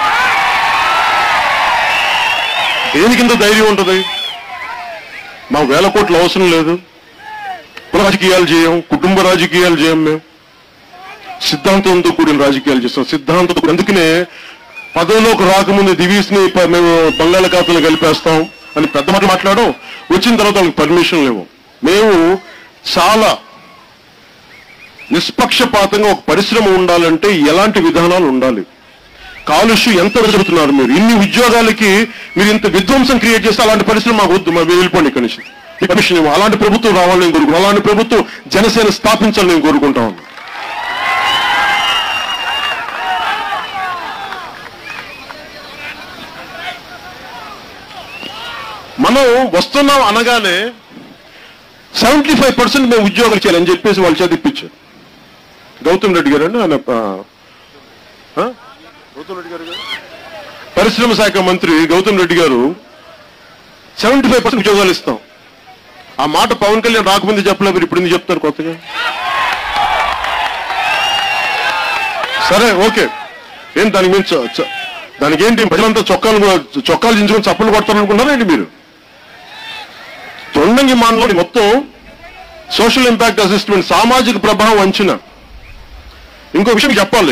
Speaker 2: దేనికింత ధైర్యం ఉంటుంది మా వేల కోట్ల అవసరం లేదు కుల రాజకీయాలు చేయం కుటుంబ రాజకీయాలు చేయం మేము సిద్ధాంతంతో కూడిన రాజకీయాలు చేస్తాం సిద్ధాంతం అందుకనే పదవిలోకి రాకముందు దివీస్ ని ప- మేము బంగాళాఖాతంలో కలిపేస్తాం అని పెద్ద మాట మాట్లాడడం వచ్చిన తర్వాత వాళ్ళకి పర్మిషన్ లేవు మేము చాలా నిష్పక్షపాతంగా ఒక పరిశ్రమ ఉండాలంటే ఎలాంటి విధానాలు ఉండాలి కాలుష్యం ఎంత జరుగుతున్నారు మీరు ఇన్ని ఉద్యోగాలకి మీరు ఇంత విధ్వంసం క్రియేట్ చేస్తే అలాంటి పరిశ్రమ మాకు వద్దు మరి మీరు వెళ్ళిపోండి ఇక్కడి నుంచి ఈ పర్మిషన్ ఇవ్వం. అలాంటి ప్రభుత్వం రావాలని నేను కోరుకుంటాను అలాంటి ప్రభుత్వం జనసేన స్థాపించాలని నేను కోరుకుంటా ఉన్నాను మనం వస్తున్నాం అనగానే సెవెంటీ ఫైవ్ పర్సెంట్ మేము ఉద్యోగాలు చేయాలని చెప్పేసి వాళ్ళు చదివిపించారు గౌతమ్ రెడ్డి గారు అండి ఆయన ఆ, ఆ? గౌతమ్ రెడ్డి గారు గారు? పరిశ్రమ శాఖ మంత్రి గౌతమ్ రెడ్డి గారు సెవెంటీ ఫైవ్ పర్సెంట్ ఉద్యోగాలు ఇస్తాం ఆ మాట పవన్ కళ్యాణ్ రాకముందు చెప్పలే మీరు ఇప్పుడు ఎందుకు చెప్తారు కొత్తగా సరే ఓకే ఏం దానికి మించి చ- చ- దానికి ఏంటి ప్రజలంతా చొక్కాలు చొక్కాలు చించుకొని చప్పలు కొడతారనుకున్నారా ఏంటి మీరు తొండంగి మానలో మొత్తం సోషల్ ఇంపాక్ట్ అసెస్మెంట్ సామాజిక ప్రభావం అంచనా ఇంకో విషయం చెప్పాలి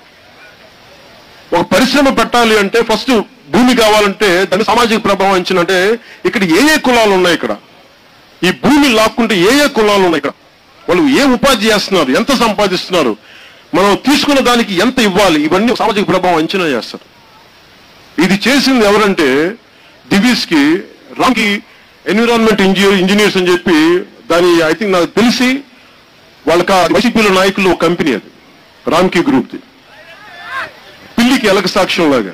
Speaker 2: ఒక పరిశ్రమ పెట్టాలి అంటే ఫస్ట్ భూమి కావాలంటే దాని సామాజిక ప్రభావం అంచనా అంటే ఇక్కడ ఏ ఏ కులాలు ఉన్నాయి ఇక్కడ ఈ భూమి లాక్కుంటే ఏ ఏ కులాలు ఉన్నాయి ఇక్కడ వాళ్ళు ఏ ఉపాధి చేస్తున్నారు ఎంత సంపాదిస్తున్నారు మనం తీసుకున్న దానికి ఎంత ఇవ్వాలి ఇవన్నీ సామాజిక ప్రభావం అంచనా చేస్తారు ఇది చేసింది ఎవరంటే డివిస్ కి రామ్కి ఎన్విరాన్మెంట్ ఇంజనీర్ ఇంజనీర్స్ అని చెప్పి దాని ఐ థింక్ నాకు తెలిసి వాళ్ళకి వైసీపీలో నాయకులు ఒక కంపెనీ అది రామ్కి గ్రూప్ ది పిల్లికి ఎలక సాక్ష్యం లాగా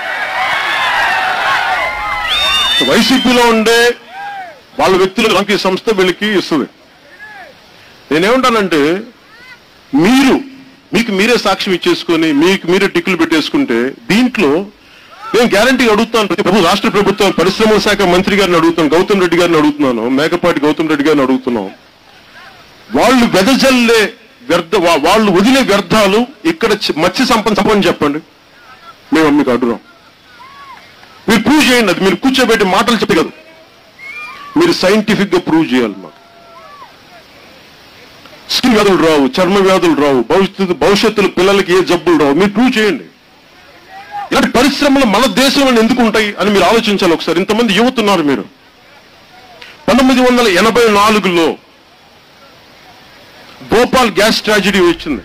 Speaker 2: వైసీపీలో ఉండే వాళ్ళ వ్యక్తులు రామ్కి సంస్థ వీళ్ళకి ఇస్తుంది నేనేమంటానంటే మీరు మీకు మీరే సాక్ష్యం ఇచ్చేసుకొని మీకు మీరే టిక్కులు పెట్టేసుకుంటే దీంట్లో నేను గ్యారంటీ అడుగుతాను ప్రతి ప్రభు రాష్ట్ర ప్రభుత్వం పరిశ్రమల శాఖ మంత్రి గారిని అడుగుతాను గౌతమ్ రెడ్డి గారిని అడుగుతున్నాను మేకపాటి గౌతమ్ రెడ్డి గారిని అడుగుతున్నాం వాళ్ళు వెదజల్లే వ్యర్థ వా- వాళ్ళు వదిలే వ్యర్థాలు ఇక్కడ చి- మత్స్య సంపద సంపదని చెప్పండి మేము మీకు అడుగుతాం మీరు ప్రూవ్ చేయండి అది మీరు కూర్చోబెట్టి మాటలు చెప్పి కాదు మీరు సైంటిఫిక్ గా ప్రూవ్ చేయాలి మాకు స్కిన్ వ్యాధులు రావు చర్మ వ్యాధులు రావు భవిష్యత్తు భవిష్యత్తులో పిల్లలకి ఏ జబ్బులు రావు మీరు ప్రూవ్ చేయండి ఇలాంటి పరిశ్రమలు మన దేశంలో ఎందుకు ఉంటాయి అని మీరు ఆలోచించాలి ఒకసారి ఇంతమంది యువత ఉన్నారు మీరు పంతొమ్మిది వందల ఎనభై నాలుగులో భోపాల్ గ్యాస్ ట్రాజడీ వచ్చింది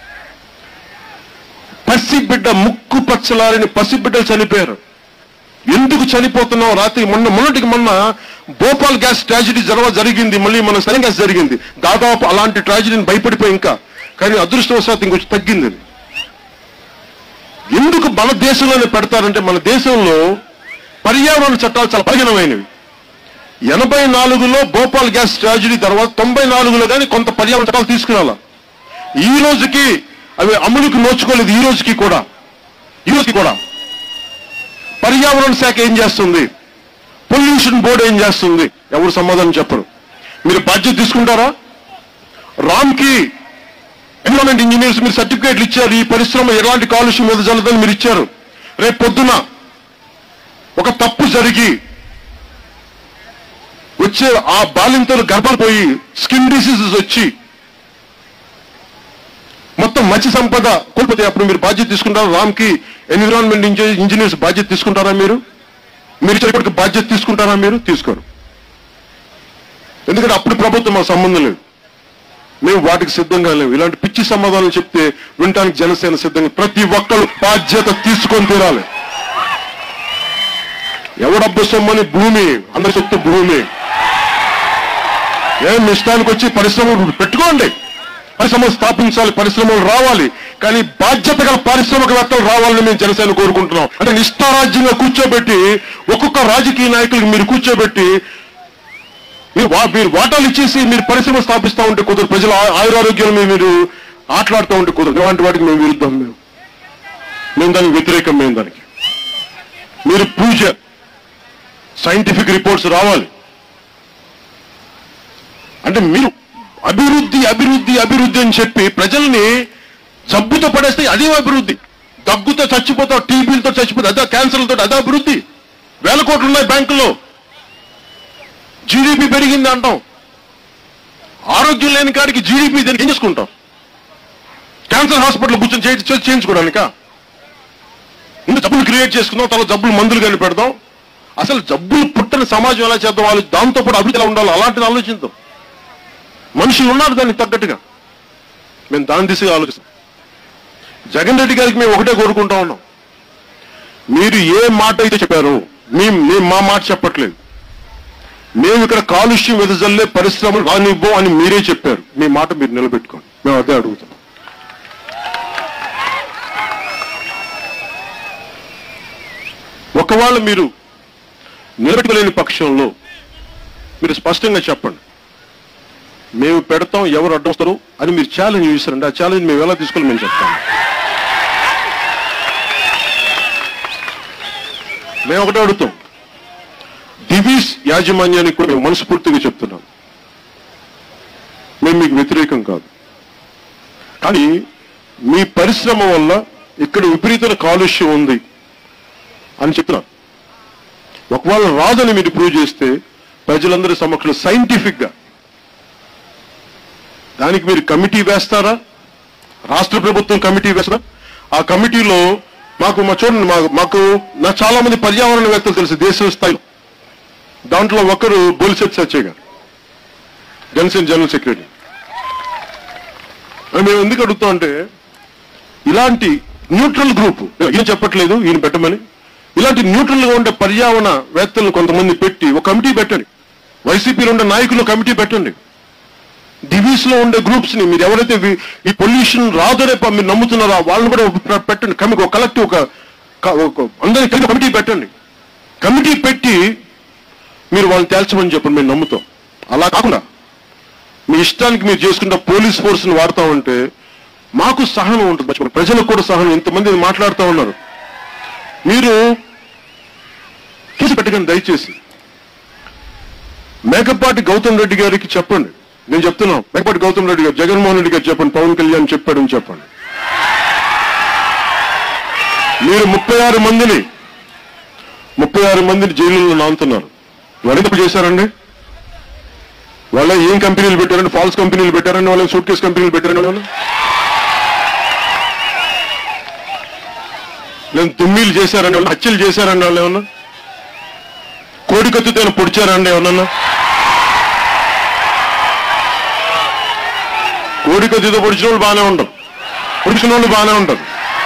Speaker 2: పసిబిడ్డ ముక్కు పచ్చలారిని పసిబిడ్డలు చనిపోయారు ఎందుకు చనిపోతున్నాం రాత్రి మొన్న మొన్నటికి మొన్న భోపాల్ గ్యాస్ ట్రాజడీ జరవ జరిగింది మళ్ళీ మన సరైన గ్యాస్ జరిగింది దాదాపు అలాంటి ట్రాజడీని భయపడిపోయి ఇంకా కానీ అదృష్టవశాత్తు ఇంకొంచెం తగ్గింది అది. ఎందుకు మన దేశంలోనే పెడతారంటే మన దేశంలో పర్యావరణ చట్టాలు చాలా బలహీనమైనవి ఎనభై నాలుగులో భోపాల్ గ్యాస్ ట్రాజడీ తర్వాత తొంభై నాలుగులో కానీ కొంత పర్యావరణ చట్టాలు తీసుకురాల ఈ రోజుకి అవి అమలుకి నోచుకోలేదు ఈ రోజుకి కూడా ఈ రోజుకి కూడా పర్యావరణ శాఖ ఏం చేస్తుంది పొల్యూషన్ బోర్డు ఏం చేస్తుంది ఎవరు సమాధానం చెప్పరు మీరు బాధ్యత తీసుకుంటారా రామ్కి ఎన్విరాన్మెంట్ ఇంజనీర్స్ మీరు సర్టిఫికేట్లు ఇచ్చారు ఈ పరిశ్రమ ఎలాంటి కాలుష్యం మీద జల్లదని మీరు ఇచ్చారు రేపు పొద్దున ఒక తప్పు జరిగి వచ్చే ఆ బాలింతలు గర్భాలు పోయి స్కిన్ డిసీజెస్ వచ్చి మొత్తం మత్స్య సంపద కోల్పోతే అప్పుడు మీరు బాధ్యత తీసుకుంటారా రామ్కి ఎన్విరాన్మెంట్ ఇంజనీర్స్ బాధ్యత తీసుకుంటారా మీరు మీరు ఇప్పటికి బాధ్యత తీసుకుంటారా మీరు తీసుకోరు ఎందుకంటే అప్పుడు ప్రభుత్వం మా సంబంధం లేదు మేము వాటికి సిద్ధంగా లేవు ఇలాంటి పిచ్చి సమాధానాలు చెప్తే వినటానికి జనసేన సిద్ధంగా ప్రతి ఒక్కరు బాధ్యత తీసుకొని తీరాలి ఎవడబ్బు సొమ్మని భూమి అందరి సొత్తు భూమి ఏం మీ ఇష్టానికి వచ్చి పరిశ్రమలు పెట్టుకోండి పరిశ్రమలు స్థాపించాలి పరిశ్రమలు రావాలి కానీ బాధ్యత గల పారిశ్రామికవేత్తలు రావాలని మేము జనసేన కోరుకుంటున్నాం అంటే నిష్ఠారాజ్యంగా కూర్చోబెట్టి ఒక్కొక్క రాజకీయ నాయకులకు మీరు కూర్చోబెట్టి మీరు వా- మీరు వాటాలు ఇచ్చేసి మీరు పరిశ్రమ స్థాపిస్తా ఉంటే కుదరదు ప్రజల ఆ- ఆయురారోగ్యాలు మీద మీరు ఆటలాడుతూ ఉంటే కుదరదు ఇలాంటి వాటికి మేము విరుద్ధం మేము మేము దానికి వ్యతిరేకం మేము దానికి మీరు పూజ సైంటిఫిక్ రిపోర్ట్స్ రావాలి అంటే మీరు అభివృద్ధి అభివృద్ధి అభివృద్ధి అని చెప్పి ప్రజల్ని జబ్బుతో పడేస్తే అదే అభివృద్ధి దగ్గుతో చచ్చిపోతావు టీబీలతో చచ్చిపోతావు అదే క్యాన్సర్లతో అదే అభివృద్ధి వేల కోట్లు ఉన్నాయి బ్యాంకుల్లో జీడిపి పెరిగింది అంటాం ఆరోగ్యం లేని కాడికి జీడిపి దీనికి ఏం చేసుకుంటాం క్యాన్సర్ హాస్పిటల్ కూర్చొని చేయించ- చే- చేయించుకోవడానిక ముందు జబ్బులు క్రియేట్ చేసుకుందాం తర్వాత జబ్బులు మందులు కానీ పెడదాం అసలు జబ్బులు పుట్టని సమాజం ఎలా చేద్దాం వాళ్ళు దాంతో పాటు అభివృద్ధి ఎలా ఉండాలో అలాంటిది ఆలోచిద్దాం మనుషులు ఉన్నారు దానికి తగ్గట్టుగా మేము దాని దిశగా ఆలోచిస్తాం జగన్ రెడ్డి గారికి మేము ఒకటే కోరుకుంటా ఉన్నాం మీరు ఏ మాట అయితే చెప్పారు మేము మేము మా మాట చెప్పట్లేదు మేము ఇక్కడ కాలుష్యం వెదజల్లే పరిశ్రమలు రానివ్వం అని మీరే చెప్పారు మీ మాట మీరు నిలబెట్టుకోండి మేము అదే అడుగుతాం ఒకవేళ మీరు నిలబెట్టుకోలేని పక్షంలో మీరు స్పష్టంగా చెప్పండి మేము పెడతాం ఎవరు అడ్డొస్తారు అని మీరు ఛాలెంజ్ చేశారండి ఆ ఛాలెంజ్ మేము ఎలా తీసుకోవాలి మేము చెప్తాం మేము ఒకటే అడుగుతాం దివీస్ యాజమాన్యానికి కూడా మేము మనస్ఫూర్తిగా చెప్తున్నాం మేము మీకు వ్యతిరేకం కాదు కానీ మీ పరిశ్రమ వల్ల ఇక్కడ విపరీతమైన కాలుష్యం ఉంది అని చెప్తున్నాను ఒకవేళ రాదని మీరు ప్రూవ్ చేస్తే ప్రజలందరి సమక్షంలో సైంటిఫిక్ గా దానికి మీరు కమిటీ వేస్తారా రాష్ట్ర ప్రభుత్వం కమిటీ వేస్తారా ఆ కమిటీలో మాకు మా చూడండి మాకు మాకు నా చాలా మంది పర్యావరణవేత్తలు తెలుసు దేశ స్థాయిలో దాంట్లో ఒకరు బొలిసెట్ సచ్చే గారు జనసేన జనరల్ సెక్రటరీ అని మేము ఎందుకు అడుగుతాం అంటే ఇలాంటి న్యూట్రల్ గ్రూప్ ఏం చెప్పట్లేదు ఈయన పెట్టమని ఇలాంటి న్యూట్రల్ గా ఉండే పర్యావరణ వేత్తలను కొంతమంది పెట్టి ఒక కమిటీ పెట్టండి వైసీపీలో ఉండే నాయకులు కమిటీ పెట్టండి డివీస్ లో ఉండే గ్రూప్స్ ని మీరు ఎవరైతే వి- ఈ పొల్యూషన్ రాదనే ప- మీరు నమ్ముతున్నారో వాళ్ళని కూడా ఒక ప్ర- పెట్టండి కమిటీ ఒక కలెక్టివ్ ఒక క- ఒక అందరి కలిపి కమిటీ పెట్టండి కమిటీ పెట్టి మీరు వాళ్ళని తేల్చమని చెప్పండి మేము నమ్ముతాం అలా కాకుండా మీ ఇష్టానికి మీరు చేసుకుంటే పోలీస్ ఫోర్స్ ని వాడుతా ఉంటే మాకు సహనం ఉంటుంది మర్చిపోండి. ప్రజలకు కూడా సహనం ఇంతమంది మాట్లాడుతూ ఉన్నారు మీరు కేసు పెట్టకండి దయచేసి మేకపాటి గౌతమ్ రెడ్డి గారికి చెప్పండి నేను చెప్తున్నాను మేకపాటి గౌతమ్ రెడ్డి గారు జగన్మోహన్ రెడ్డి గారు చెప్పండి పవన్ కళ్యాణ్ చెప్పాడని చెప్పండి మీరు ముప్పై ఆరు మందిని ముప్పై ఆరు మందిని జైలులో నానుతున్నారు వాళ్ళు ఎందుకు చేశారండి వాళ్ళ ఏం కంపెనీలు పెట్టారండి ఫాల్స్ కంపెనీలు పెట్టారండి వాళ్ళ సూట్ కేసు కంపెనీలు పెట్టారండి వాళ్ళు లేదు తుమ్మీలు చేశారండి వాళ్ళు హత్యలు చేశారండి వాళ్ళు ఏమన్నా కోడి కత్తితో పొడిచారండి ఏమన్నా కోడి కత్తితో పొడిచిన వాళ్ళు బాగానే ఉండరు పొడిచిన వాళ్ళు బాగానే ఉంటారు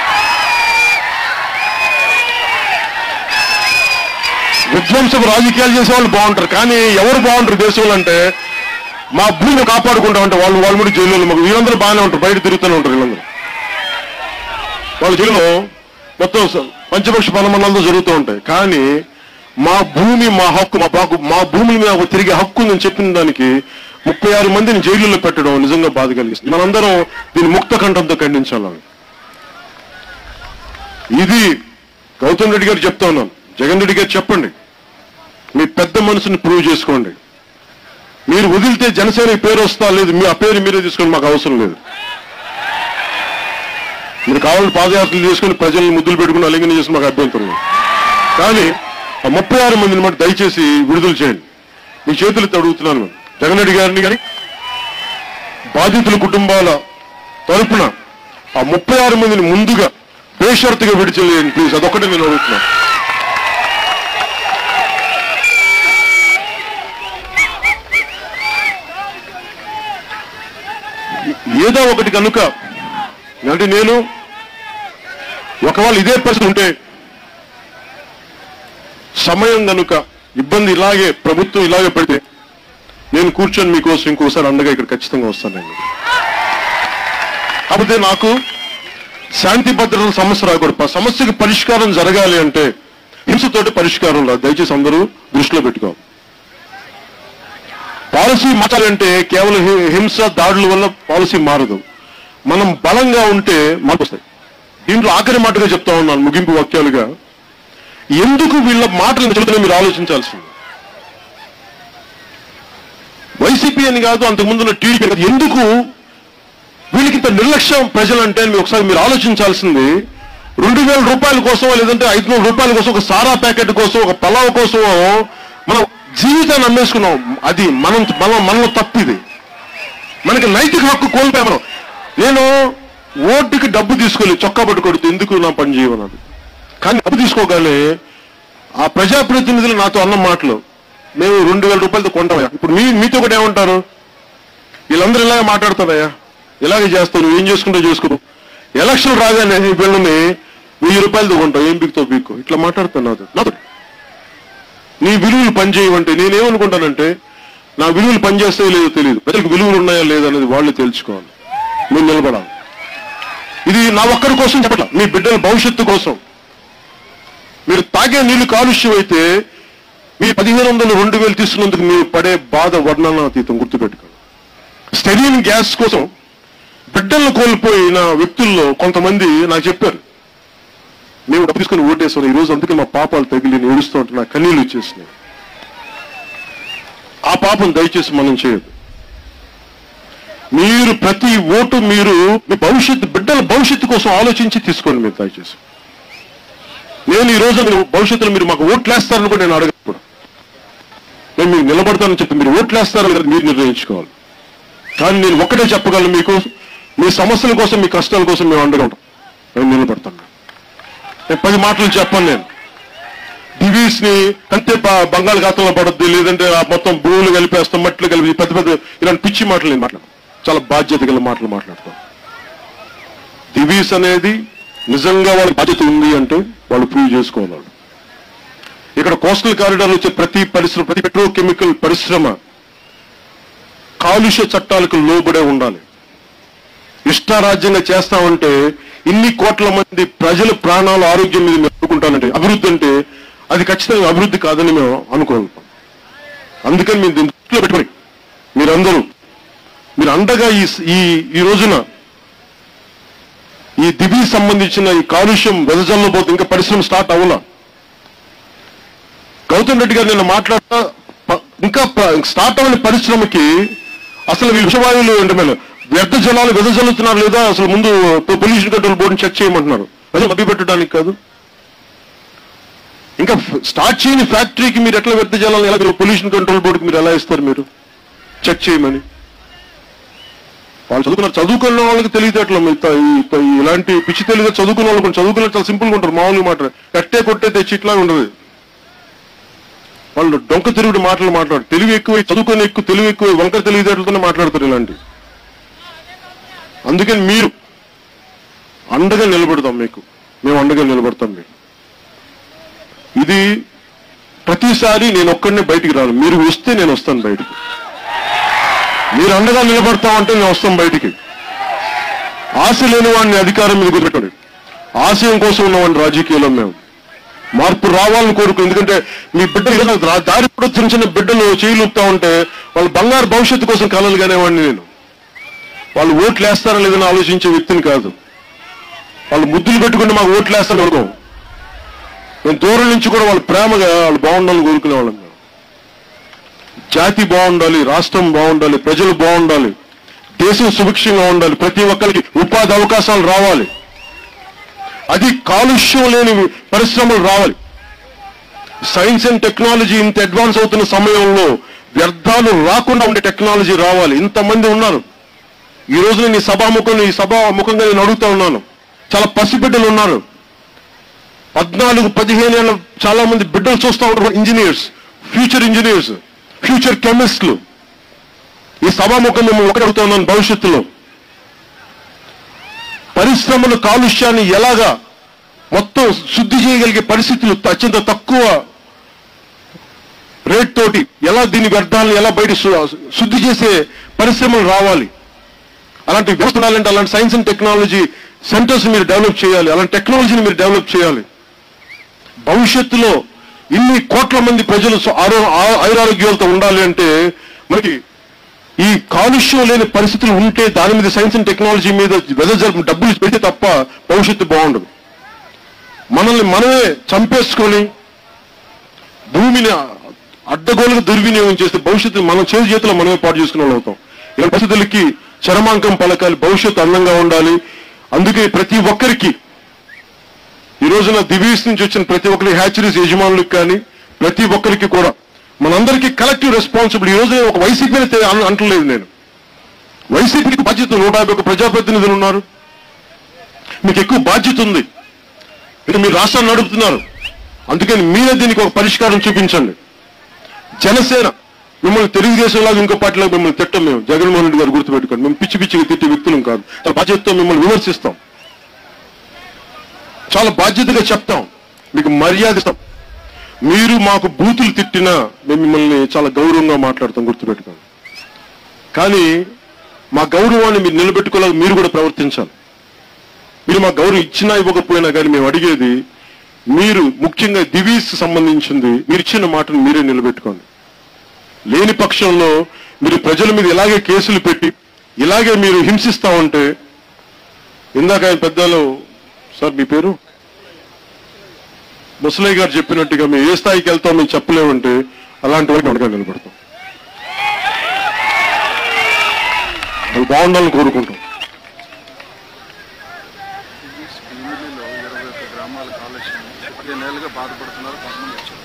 Speaker 2: విధ్వంసపు రాజకీయాలు చేసే వాళ్ళు బాగుంటారు కానీ ఎవరు బాగుంటారు దేశంలో అంటే మా భూమిని కాపాడుకుంటామంటే వాళ్ళు వాళ్ళు కూడా జైల్లో మాకు వీళ్ళందరూ బాగానే ఉంటారు బయట తిరుగుతూనే ఉంటారు వీళ్ళందరూ వాళ్ళ జైల్లో మొత్తం స- పంచపక్ష పనమన్నాలతో జరుగుతూ ఉంటాయి కానీ మా భూమి మా హక్కు మా బాకు మా భూమి మీద ఒక తిరిగే హక్కు ఉందని చెప్పిన దానికి ముప్పై ఆరు మందిని జైలులో పెట్టడం నిజంగా బాధ కలిగిస్తుంది మనందరం దీన్ని ముక్త కంఠంతో ఖండించాలని ఇది గౌతమ్ రెడ్డి గారు చెప్తా ఉన్నాను జగన్ రెడ్డి గారు చెప్పండి మీ పెద్ద మనసుని ప్రూవ్ చేసుకోండి మీరు వదిలితే జనసేన పేరు వస్తా లేదు మీ ఆ పేరు మీరే తీసుకోండి మాకు అవసరం లేదు మీరు కావాలని పాదయాత్రలు చేసుకుని ప్రజల్ని ముద్దులు పెట్టుకుని అలింగన చేసి మాకు అభ్యంతరం లేదు కానీ ఆ ముప్పై ఆరు మందిని మటు దయచేసి విడుదల చేయండి మీ చేతులతో అడుగుతున్నాను నేను. జగన్ రెడ్డి గారిని కానీ బాధితుల కుటుంబాల తరపున ఆ ముప్పై ఆరు మందిని ముందుగా బేషరతుగా విడిచేయండి ప్లీజ్ అదొక్కటే నేను అడుగుతున్నాను ఏదో ఒకటి కనుక అంటే నేను ఒకవేళ ఇదే పరిస్థితి ఉంటే సమయం కనుక ఇబ్బంది ఇలాగే ప్రభుత్వం ఇలాగే పెడితే నేను కూర్చొని మీకోసం ఇంకోసారి అండగా ఇక్కడ ఖచ్చితంగా వస్తాను నేను కాకపోతే నాకు శాంతి భద్రతల సమస్య రాకూడదు ప- సమస్యకి పరిష్కారం జరగాలి అంటే హింసతోటి పరిష్కారం రాదు దయచేసి అందరూ దృష్టిలో పెట్టుకోవాలి పాలసీ మార్చాలంటే కేవలం హి- హింస దాడుల వల్ల పాలసీ మారదు మనం బలంగా ఉంటే మార్పు వస్తాయి దీంట్లో ఆఖరి మాటగా చెప్తా ఉన్నాను ముగింపు వాక్యాలుగా ఎందుకు వీళ్ళ మాటలు చెబుతున్నా మీరు ఆలోచించాల్సింది వైసీపీ అని కాదు అంతకుముందు ఉన్న టీడీపీ కాదు ఎందుకు వీళ్ళకి ఇంత నిర్లక్ష్యం ప్రజలంటే అని మీరు ఒకసారి మీరు ఆలోచించాల్సింది రెండు వేల రూపాయల కోసం లేదంటే ఐదు వందల రూపాయల కోసం ఒక సారా ప్యాకెట్ కోసం ఒక పలావ్ కోసం మనం జీవితాన్ని అమ్మేసుకున్నాం అది మనం మనం మనలో తప్పిది మనకి నైతిక హక్కు కోల్పోయాం మనం నేను ఓటుకి డబ్బు తీసుకోలేదు చొక్కా పట్టుకొడుతూ ఎందుకు నా పని చేయమన్నది కానీ డబ్బు తీసుకోగానే ఆ ప్రజాప్రతినిధులు నాతో అన్న మాటలు మేము రెండు వేల రూపాయలతో కొంటామయ్యా ఇప్పుడు మీ మీతో కూడా ఏమంటారు వీళ్ళందరూ ఇలాగే మాట్లాడతారయ్యా ఇలాగే చేస్తావు నువ్వు ఏం చేసుకుంటావు చేసుకో ఎలక్షన్ రాగానే ఈ వీళ్ళని వెయ్యి రూపాయలతో కొంటావు ఏం బిక్తో బిక్కు ఇట్లా మాట్లాడుతాను నాతో నాతో నీ విలువలు పనిచేయవంటే నేనేమనుకుంటానంటే నా విలువలు పనిచేస్తాయో లేదో తెలియదు ప్రజలకు విలువలు ఉన్నాయా లేదా అనేది వాళ్ళు తెలుసుకోవాలి మీరు నిలబడాలి ఇది నా ఒక్కరి కోసం చెప్పట్లా మీ బిడ్డల భవిష్యత్తు కోసం మీరు తాగే నీళ్లు కాలుష్యం అయితే మీ పదిహేను వందలు రెండు వేలు తీసుకున్నందుకు మీరు పడే బాధ వర్ణనాతీతం గుర్తుపెట్టుకోండి స్టెరీన్ గ్యాస్ కోసం బిడ్డలను కోల్పోయిన వ్యక్తుల్లో కొంతమంది నాకు చెప్పారు మేము డబ్బు తీసుకుని ఓటేసాను ఈ రోజు అందుకే మా పాపాలు తగిలి నేను ఏడుస్తూ ఉంటే నా కన్నీళ్ళు వచ్చేసినాయి ఆ పాపం దయచేసి మనం చేయదు మీరు ప్రతి ఓటు మీరు మీ భవిష్యత్తు బిడ్డల భవిష్యత్తు కోసం ఆలోచించి తీసుకోండి మీరు దయచేసి నేను ఈ రోజు మీరు భవిష్యత్తులో మీరు మాకు ఓట్లు వేస్తారని కూడా నేను అడగను కూడా నేను మీకు నిలబడతానని చెప్పి మీరు ఓట్లు వేస్తారని కదా మీరు నిర్ణయించుకోవాలి కానీ నేను ఒక్కటే చెప్పగలను మీకు మీ సమస్యల కోసం మీ కష్టాల కోసం మేము అండగా ఉంటాం మేము నిలబడతాం నేను పది మాటలు చెప్పను నేను డివీస్ ని అంతే బ- బంగాళాఖాతంలో పడద్దు లేదంటే ఆ మొత్తం భూములు కలిపేస్తాం మట్లు కలిపి పెద్ద పెద్ద ఇలాంటి పిచ్చి మాటలు నేను మాట్లాడు చాలా బాధ్యత గల మాటలు మాట్లాడతాం డివీస్ అనేది నిజంగా వాళ్ళ బాధ్యత ఉంది అంటే వాళ్ళు ప్రూవ్ చేసుకోవాలి వాళ్ళు. ఇక్కడ కోస్టల్ కారిడార్ వచ్చే ప్రతి పరిశ్రమ ప్రతి పెట్రోకెమికల్ పరిశ్రమ కాలుష్య చట్టాలకు లోబడే ఉండాలి ఇష్టారాజ్యంగా చేస్తామంటే ఇన్ని కోట్ల మంది ప్రజల ప్రాణాలు ఆరోగ్యం మీద మేము అనుకుంటానంటే అభివృద్ధి అంటే అది ఖచ్చితంగా అభివృద్ధి కాదని మేము అనుకోగలుగుతాం అందుకని మీరు దీన్ని దృష్టిలో పెట్టుకొని మీరందరూ మీరు అండగా ఈ ఈ ఈ రోజున ఈ దివి సంబంధించిన ఈ కాలుష్యం వెదజల్లో పోతే ఇంకా పరిశ్రమ స్టార్ట్ అవ్వాల గౌతమ్ రెడ్డి గారు నిన్న మాట్లాడుతా ప- ఇంకా ప- స్టార్ట్ అవ్వని పరిశ్రమకి అసలు ఈ విషవాయువులు ఏంటి మేడం వ్యర్థ జలాలు వెదజల్లుతున్నారు లేదా అసలు ముందు పొల్యూషన్ కంట్రోల్ బోర్డుని చెక్ చేయమంటున్నారు అదే మభ్య పెట్టడానికి కాదు ఇంకా ఫ్- స్టార్ట్ చేయని ఫ్యాక్టరీకి మీరు ఎట్లా వ్యర్థ జలాలు ఎలా పొల్యూషన్ కంట్రోల్ బోర్డుకి మీరు ఎలా ఇస్తారు మీరు చెక్ చేయమని వాళ్ళు చదువుకున్నారు చదువుకున్న వాళ్ళకి తెలియదేట్లో ఇలాంటి పిచ్చి తెలియదు చదువుకున్న వాళ్ళు కొంచెం చదువుకున్న చాలా సింపుల్గా ఉంటారు మామూలుగా మాట కట్టే కొట్టే తెచ్చి ఇట్లా ఉండదు వాళ్ళు డొంక తిరుగుడు మాటలు మాట్లాడు తెలివి ఎక్కువ చదువుకొని ఎక్కువ తెలివి ఎక్కువ వంకర తెలివితేటలతోనే మాట్లాడతారు ఇలాంటి అందుకని మీరు అండగా నిలబడతాం మీకు మేము అండగా నిలబడతాం మీకు ఇది ప్రతిసారి నేను ఒక్కడనే బయటికి రాను మీరు వస్తే నేను వస్తాను బయటికి మీరు అండగా నిలబడతామంటే నేను వస్తాం బయటికి ఆశ లేని వాడిని అధికారం మీద కూర్చోండి ఆశయం కోసం ఉన్నవాడిని రాజకీయాల్లో మేము మార్పు రావాలని కోరుకు ఎందుకంటే మీ బిడ్డలు ఏదైనా దా- దారి కూడా చిన్న చిన్న బిడ్డలు చేయలుపుతా ఉంటే వాళ్ళు బంగారు భవిష్యత్తు కోసం కలలు కానివ్వండి నేను వాళ్ళు ఓట్లు వేస్తారా లేదని ఆలోచించే వ్యక్తిని కాదు వాళ్ళు ముద్దులు పెట్టుకుంటే మాకు ఓట్లు వేస్తారని అనుకో మేము దూరం నుంచి కూడా వాళ్ళ ప్రేమగా వాళ్ళు బాగుండాలని కోరుకునే వాళ్ళం మేము జాతి బాగుండాలి రాష్ట్రం బాగుండాలి ప్రజలు బాగుండాలి దేశం సుభిక్షంగా ఉండాలి ప్రతి ఒక్కరికి ఉపాధి అవకాశాలు రావాలి అది కాలుష్యం లేని పరిశ్రమలు రావాలి సైన్స్ అండ్ టెక్నాలజీ ఇంత అడ్వాన్స్ అవుతున్న సమయంలో వ్యర్థాలు రాకుండా ఉండే టెక్నాలజీ రావాలి ఇంతమంది ఉన్నారు ఈ రోజు నేను ఈ సభాముఖం ఈ సభాముఖంగా నేను అడుగుతా ఉన్నాను చాలా పసిబిడ్డలు ఉన్నారు పద్నాలుగు పదిహేను ఏళ్ళ చాలా మంది బిడ్డలు చూస్తూ ఉంటారు ఇంజనీర్స్ ఫ్యూచర్ ఇంజనీర్స్ ఫ్యూచర్ కెమిస్ట్లు ఈ సభాముఖం మేము ఒకటి అడుగుతా ఉన్నాను భవిష్యత్తులో పరిశ్రమల కాలుష్యాన్ని ఎలాగా మొత్తం శుద్ధి చేయగలిగే పరిస్థితులు అత్యంత తక్కువ రేట్ తోటి ఎలా దీని వ్యర్థాలను ఎలా బయట శు- శుద్ధి చేసే పరిశ్రమలు రావాలి అలాంటి వ్యవస్థ ఉండాలంటే అలాంటి సైన్స్ అండ్ టెక్నాలజీ సెంటర్స్ మీరు డెవలప్ చేయాలి అలాంటి టెక్నాలజీని మీరు డెవలప్ చేయాలి భవిష్యత్తులో ఇన్ని కోట్ల మంది ప్రజలు స్వ- ఆరో- ఆ- ఆయురారోగ్యాలతో ఉండాలి అంటే మనకి ఈ కాలుష్యం లేని పరిస్థితులు ఉంటే దాని మీద సైన్స్ అండ్ టెక్నాలజీ మీద వెదజల్ డబ్బులు పెడితే తప్ప భవిష్యత్తు బాగుండదు మనల్ని మనమే చంపేసుకొని భూమిని అడ్డగోలుగా దుర్వినియోగం చేస్తే భవిష్యత్తు మనం చేతి చేతిలో మనమే పాటు చేసుకునే వాళ్ళు అవుతాం ఇలా పరిస్థితులకి చరమాంకం పలకాలి భవిష్యత్తు అందంగా ఉండాలి అందుకే ప్రతి ఒక్కరికి ఈ రోజున దివీస్ నుంచి వచ్చిన ప్రతి ఒక్కరి హ్యాచరీస్ యజమానులకు కానీ ప్రతి ఒక్కరికి కూడా మనందరికీ కలెక్టివ్ రెస్పాన్సిబిలిటీ ఈ రోజు ఒక వైసీపీ అంటలేదు నేను వైసీపీకి బాధ్యత నూట యాభై ఒక ప్రజాప్రతినిధులు ఉన్నారు మీకు ఎక్కువ బాధ్యత ఉంది ఇంకా మీరు రాష్ట్రాన్ని నడుపుతున్నారు అందుకని మీరే దీనికి ఒక పరిష్కారం చూపించండి జనసేన మిమ్మల్ని తెలుగుదేశంలాగా ఇంకో పార్టీలో మిమ్మల్ని తిట్టం మేము జగన్మోహన్ రెడ్డి గారు గుర్తుపెట్టుకోండి మేము పిచ్చి పిచ్చిగా తిట్టే వ్యక్తులం కాదు చాలా బాధ్యతతో మిమ్మల్ని విమర్శిస్తాం చాలా బాధ్యతగా చెప్తాం మీకు మర్యాద ఇస్తాం మీరు మాకు బూతులు తిట్టినా మేము మిమ్మల్ని చాలా గౌరవంగా మాట్లాడతాం గుర్తుపెట్టుకోండి కానీ మా గౌరవాన్ని మీరు నిలబెట్టుకోలేక మీరు కూడా ప్రవర్తించాలి మీరు మా గౌరవం ఇచ్చినా ఇవ్వకపోయినా కానీ మేము అడిగేది మీరు ముఖ్యంగా దివీస్ సంబంధించింది మీరు ఇచ్చిన మాటను మీరే నిలబెట్టుకోండి లేని పక్షంలో మీరు ప్రజల మీద ఇలాగే కేసులు పెట్టి ఇలాగే మీరు హింసిస్తా ఉంటే ఇందాక ఆయన పెద్దలు సార్ మీ పేరు ముసలయ్య గారు చెప్పినట్టుగా మేము ఏ స్థాయికి వెళ్తాం మేము చెప్పలేమంటే అలాంటి వాళ్ళకి అండగా నిలబడతాం వాళ్ళు బాగుండాలని కోరుకుంటాం
Speaker 3: భీమిలిలో ఇరవై ఒక్క గ్రామాల కాలుష్యం పదిహేనేళ్ళుగా బాధపడుతున్నారు కొంతమంది వచ్చారు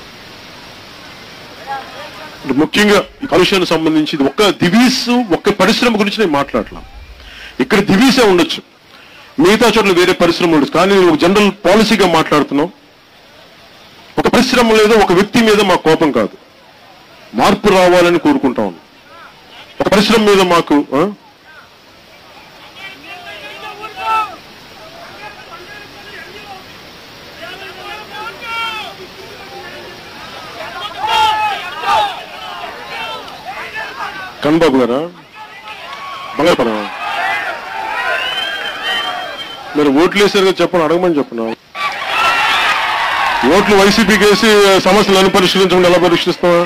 Speaker 2: అంటే ముఖ్యంగా ఈ కాలుష్యానికి సంబంధించి ఇది ఒక్క దివీస్ ఒక్క పరిశ్రమ గురించి నేను మాట్లాడలా ఇక్కడ దివీసే ఉండొచ్చు మిగతా చోట్ల వేరే పరిశ్రమ ఉండొచ్చు కానీ నేను ఒక జనరల్ పాలసీగా మాట్లాడుతున్నాం ఒక పరిశ్రమ లేదా ఒక వ్యక్తి మీద మా కోపం కాదు మార్పు రావాలని కోరుకుంటా ఉన్నాం ఒక పరిశ్రమ మీద మాకు ఆ? కన్బాబు గారా బంగారపడం మీరు ఓట్లు వేసారు కదా చెప్పండి అడగమని చెప్పను ఓట్లు వైసీపీకి వేసి సమస్యలను పరిష్కరించకుండా ఎలా పరిష్కరిస్తావా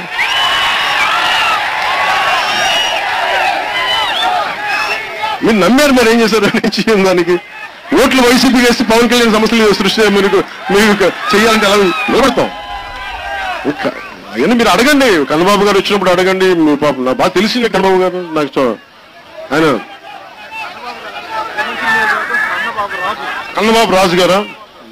Speaker 2: మీరు నమ్మారు మరి ఏం చేశారు అని చేయం దానికి ఓట్లు వైసీపీకి వేసి పవన్ కళ్యాణ్ సమస్యలు సృష్టి మీరు మీరు చేయాలంటే ఎలా నిలబడతాం ఇంకా అవన్నీ మీరు అడగండి కన్నబాబు గారు వచ్చినప్పుడు అడగండి మీ పాపం నాకు బాగా తెలిసిందే కన్నబాబు గారు నాకు చూ- ఆయన
Speaker 3: అన్నబాబు రాజు
Speaker 2: కన్నబాబు రాజు గారా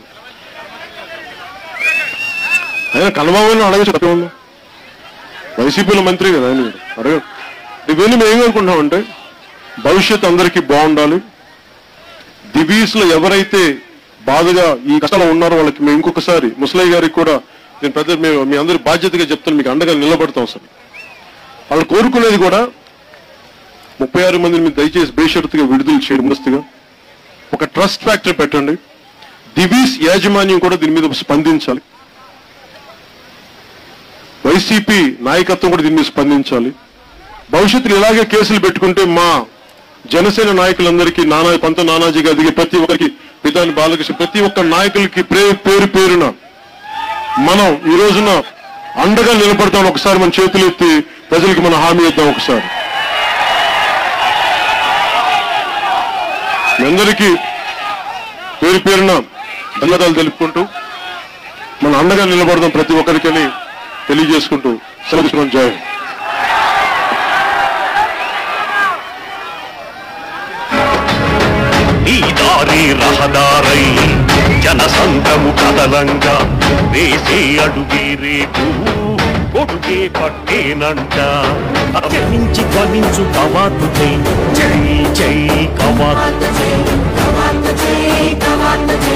Speaker 2: ఆయన కన్నబాబు గారిని అడగచ్చు తప్పేముంది వైసీపీలో మంత్రి కదా ఆయన కూడా. అడగ ఇవన్నీ మేము ఏమనుకుంటున్నామంటే భవిష్యత్ అందరికీ బాగుండాలి దివీస్ లో ఎవరైతే బాధగా ఈ కష్టాలు ఉన్నారో వాళ్ళకి మేము ఇంకొకసారి ముసలయ్య గారికి కూడా నేను పెద్ద మేము మీ అందరి బాధ్యతగా చెప్తాను మీకు అండగా నిలబడతాం సార్ వాళ్ళు కోరుకునేది కూడా ముప్పై ఆరు మందిని మీరు దయచేసి బేషరతుగా విడుదల చేయడం ముందస్తుగా ఒక ట్రస్ట్ ఫ్యాక్టరీ పెట్టండి దివీస్ యాజమాన్యం కూడా దీని మీద స్పందించాలి వైసీపీ నాయకత్వం కూడా దీని మీద స్పందించాలి భవిష్యత్తులో ఇలాగే కేసులు పెట్టుకుంటే మా జనసేన నాయకులందరికీ నానా పంత నానాజీగా దిగే ప్రతి ఒక్కరికి పితాని బాలకృష్ణ ప్రతి ఒక్క నాయకులకి ప్రే పేరు పేరున మనం ఈ రోజున అండగా నిలబడతాం ఒకసారి మన చేతులు ఎత్తి ప్రజలకి మనం హామీ ఇద్దాం ఒకసారి మీ అందరికీ పేరు పేరున ధన్యవాదాలు తెలుపుకుంటూ మన అండగా నిలబడదాం ప్రతి ఒక్కరికని తెలియజేసుకుంటూ సెలవు తీసుకున్నాం జై హింద్.
Speaker 4: ఈ దారి రహదారై జనసంద్రము కదలంగా వేసే అడుగే రేపు కొడుకే పట్టేనంట జయించి ధ్వనించు కవాతు జై జై జై కవాతు
Speaker 5: Kawat the J, Kawat the J, Kawat the J.